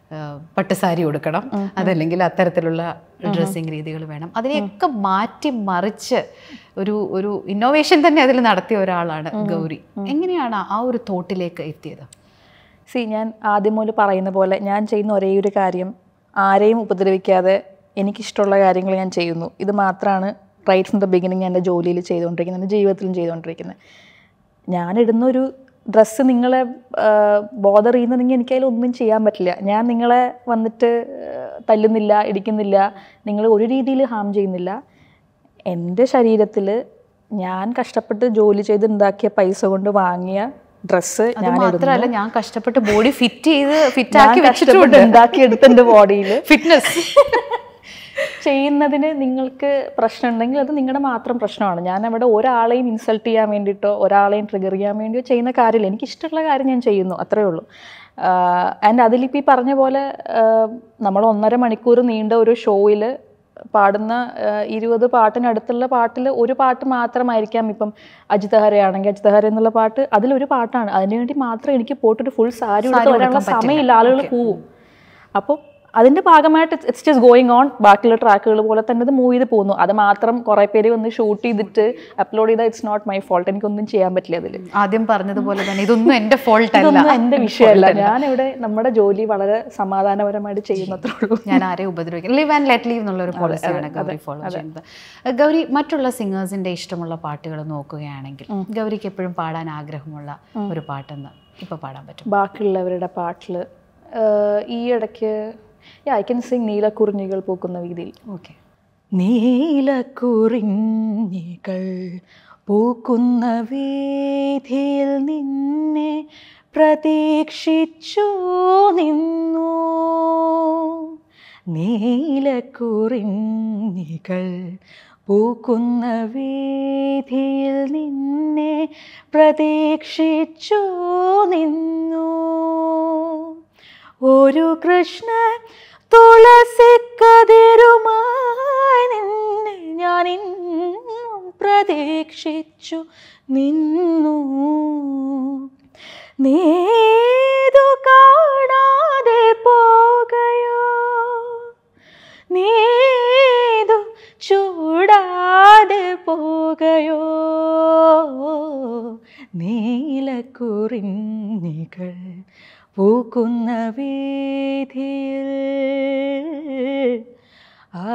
പട്ടുസാരി ഉടുക്കണം അതല്ലെങ്കിൽ അത്തരത്തിലുള്ള ഡ്രസ്സിങ് രീതികൾ വേണം അതിനെയൊക്കെ മാറ്റി മറിച്ച് ഒരു ഒരു ഇന്നോവേഷൻ തന്നെ അതിൽ നടത്തിയ ഒരാളാണ് ഗൗരി എങ്ങനെയാണ് ആ ഒരു തോട്ടിലേക്ക് എത്തിയത് സി ഞാൻ ആദ്യം മുതൽ പറയുന്ന പോലെ ഞാൻ ചെയ്യുന്ന ഒരേ ഒരു കാര്യം ആരെയും ഉപദ്രവിക്കാതെ എനിക്കിഷ്ടമുള്ള കാര്യങ്ങൾ ഞാൻ ചെയ്യുന്നു ഇത് മാത്രമാണ് റൈറ്റ് ഫ്രം ദ ബിഗിനിങ് എൻ്റെ ജോലിയിൽ ചെയ്തുകൊണ്ടിരിക്കുന്നത് എൻ്റെ ജീവിതത്തിലും ചെയ്തുകൊണ്ടിരിക്കുന്നത് ഞാനിടുന്ന ഒരു ഡ്രസ്സ് നിങ്ങളെ ബോധർ ചെയ്യുന്നുണ്ടെങ്കിൽ എനിക്കതിൽ ഒന്നും ചെയ്യാൻ പറ്റില്ല ഞാൻ നിങ്ങളെ വന്നിട്ട് ആ, തല്ലുന്നില്ല ഇടിക്കുന്നില്ല നിങ്ങൾ ഒരു രീതിയിൽ ഹാം ചെയ്യുന്നില്ല എൻ്റെ ശരീരത്തിൽ ഞാൻ കഷ്ടപ്പെട്ട് ജോലി ചെയ്ത് ഉണ്ടാക്കിയ പൈസ കൊണ്ട് വാങ്ങിയ ഡ്രസ്സ് അത് ഞാൻ മാത്രമല്ല ഞാൻ കഷ്ടപ്പെട്ട് ബോഡി ഫിറ്റ് ചെയ്ത് ഫിറ്റ് ഞാൻ ആക്കി കഷ്ടപ്പെട്ട് വെച്ചിട്ടുണ്ട് ഉണ്ടാക്കിയെടുത്ത എൻ്റെ ബോഡിയിൽ ഫിറ്റ്നസ് ചെയ്യുന്നതിന് നിങ്ങൾക്ക് പ്രശ്നം ഉണ്ടെങ്കിൽ അത് നിങ്ങളുടെ മാത്രം പ്രശ്നമാണ് ഞാൻ അവിടെ ഒരാളെയും ഇൻസൾട്ട് ചെയ്യാൻ വേണ്ടിയിട്ടോ ഒരാളെയും ട്രിഗർ ചെയ്യാൻ വേണ്ടിയോ ചെയ്യുന്ന കാര്യമില്ല എനിക്ക് ഇഷ്ടമുള്ള കാര്യം ഞാൻ ചെയ്യുന്നു അത്രേ ഉള്ളൂ ആൻഡ് അതിലിപ്പോൾ ഈ പറഞ്ഞ പോലെ ആഹ് നമ്മൾ ഒന്നര മണിക്കൂർ നീണ്ട ഒരു ഷോയിൽ പാടുന്ന ആഹ് ഇരുപത് പാട്ടിനടുത്തുള്ള പാട്ടിൽ ഒരു പാട്ട് മാത്രമായിരിക്കാം ഇപ്പം അജിത് ഹരയാണെങ്കിൽ അജിത് ഹര എന്നുള്ള പാട്ട് അതിലൊരു പാട്ടാണ് അതിനുവേണ്ടി മാത്രം എനിക്ക് പോയിട്ടൊരു ഫുൾ സാരി ഉടുത്ത് വരാനുള്ള സമയമില്ല ആളുകൾ പോവും അപ്പോൾ അതിൻ്റെ ഭാഗമായിട്ട് ഇറ്റ്സ് ജസ്റ്റ് ഗോയിങ് ഓൺ ബാക്കിയുള്ള ട്രാക്കുകൾ പോലെ തന്നെ ഇത് മൂവ് ചെയ്ത് പോകുന്നു അത് മാത്രം കുറേ പേര് വന്ന് ഷൂട്ട് ചെയ്തിട്ട് അപ്ലോഡ് ചെയ്താൽ ഇറ്റ്സ് നോട്ട് മൈ ഫോൾട്ട് എനിക്കൊന്നും ചെയ്യാൻ പറ്റില്ല അതിൽ ആദ്യം പറഞ്ഞതുപോലെ തന്നെ ഇതൊന്നും എന്റെ ഫോൾട്ട് അല്ല ഇതൊന്നും എൻ്റെ വിഷയമല്ല ഞാനിവിടെ നമ്മുടെ ജോലി വളരെ സമാധാനപരമായിട്ട് ചെയ്യുന്നത്രേ ഉള്ളൂ ഞാൻ ആരെയും ഉപദ്രവിക്കും ലിവ് ആൻഡ് ലെറ്റ് ലീവ് എന്നുള്ള ഒരു പോളിസിയാണ് ഗൗരി ഫോളോ ചെയ്യുന്നത് ഗൗരി മറ്റുള്ള സിംഗേഴ്സിന്റെ ഇഷ്ടമുള്ള പാട്ടുകൾ നോക്കുകയാണെങ്കിൽ ഗൗരിക്ക് എപ്പോഴും പാടാൻ ആഗ്രഹമുള്ള ഒരു പാട്ടെന്ന് ഇപ്പൊ പാടാൻ പറ്റും ബാക്കിയുള്ളവരുടെ പാട്ടിൽ ഈ ഇടയ്ക്ക് ഐ കൻ സിങ് നീലക്കുറിഞ്ഞികൾ പൂക്കുന്ന വീതിയിൽ ഓക്കെ നീലക്കുറിഞ്ഞികൾ പൂക്കുന്ന വീതിയിൽ നിന്നെ പ്രതീക്ഷിച്ചു നിന്നു നീലക്കുറിഞ്ഞികൾ പൂക്കുന്ന വീതിയിൽ നിന്നെ പ്രതീക്ഷിച്ചു നിന്നു ഒരു കൃഷ്ണ തുളസിക്കതിരുമായി നിന്നെ ഞാൻ ഇന്നും പ്രതീക്ഷിച്ചു നിന്നു നീതു കാണാതെ പോകയോ നീതു ചൂടാതെ പോകയോ നീലക്കുറിഞ്ഞികൾ പൂക്കുന്ന വീതിയിൽ ആ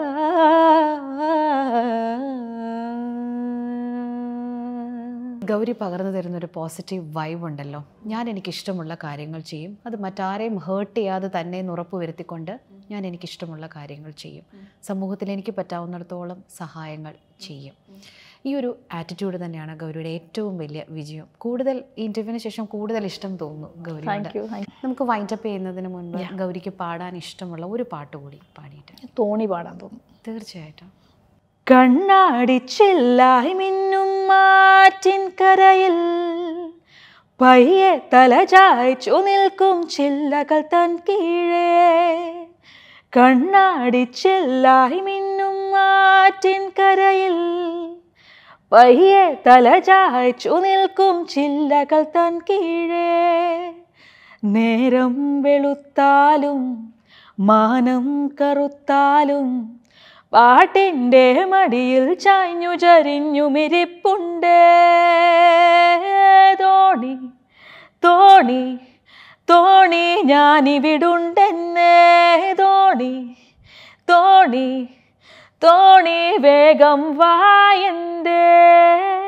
ഗൗരി പകർന്നു തരുന്ന ഒരു പോസിറ്റീവ് വൈബ് ഉണ്ടല്ലോ ഞാൻ എനിക്കിഷ്ടമുള്ള കാര്യങ്ങൾ ചെയ്യും അത് മറ്റാരെയും ഹേർട്ട് ചെയ്യാതെ തന്നെ എന്ന് ഉറപ്പ് വരുത്തിക്കൊണ്ട് ഞാൻ എനിക്കിഷ്ടമുള്ള കാര്യങ്ങൾ ചെയ്യും സമൂഹത്തിൽ എനിക്ക് പറ്റാവുന്നിടത്തോളം സഹായങ്ങൾ ചെയ്യും ഈ ഒരു ആറ്റിറ്റ്യൂഡ് തന്നെയാണ് ഗൗരിയുടെ ഏറ്റവും വലിയ വിജയം കൂടുതൽ ഈ ഇൻ്റർവ്യൂവിന് ശേഷം കൂടുതൽ ഇഷ്ടം തോന്നുന്നു ഗൗരിയോട് താങ്ക് യു താങ്ക് നമുക്ക് വൈൻഡപ്പ് ചെയ്യുന്നതിന് മുൻപ് ഗൗരിക്ക് പാടാൻ ഇഷ്ടമുള്ള ഒരു പാട്ട് കൂടി പാടിയിട്ട് യു തോണി പാടാൻ തോന്നുന്നു തീർച്ചയായിട്ടും കണ്ണാടി ചില്ലായി മിന്നും മാറ്റിൻ കരയിൽ പയ്യെ തല ചായ്ച്ചു നിൽക്കും ചില്ലകൾ തൻ കീഴേ കണ്ണാടി ചില്ലായി മിന്നും മാറ്റിൻ കരയിൽ പയ്യെ തല ചായ്ച്ചു നിൽക്കും ചില്ലകൾ തൻ കീഴേ നേരം വെളുത്താലും മാനം കറുത്താലും പാട്ടിൻ്റെ മടിയിൽ ചാഞ്ഞു ചരിഞ്ഞു മിരിപ്പുണ്ട് തോണി തോണി തോണി ഞാനിവിടുണ്ടെന്നേ തോണി തോണി തോണി വേഗം വായന്തേ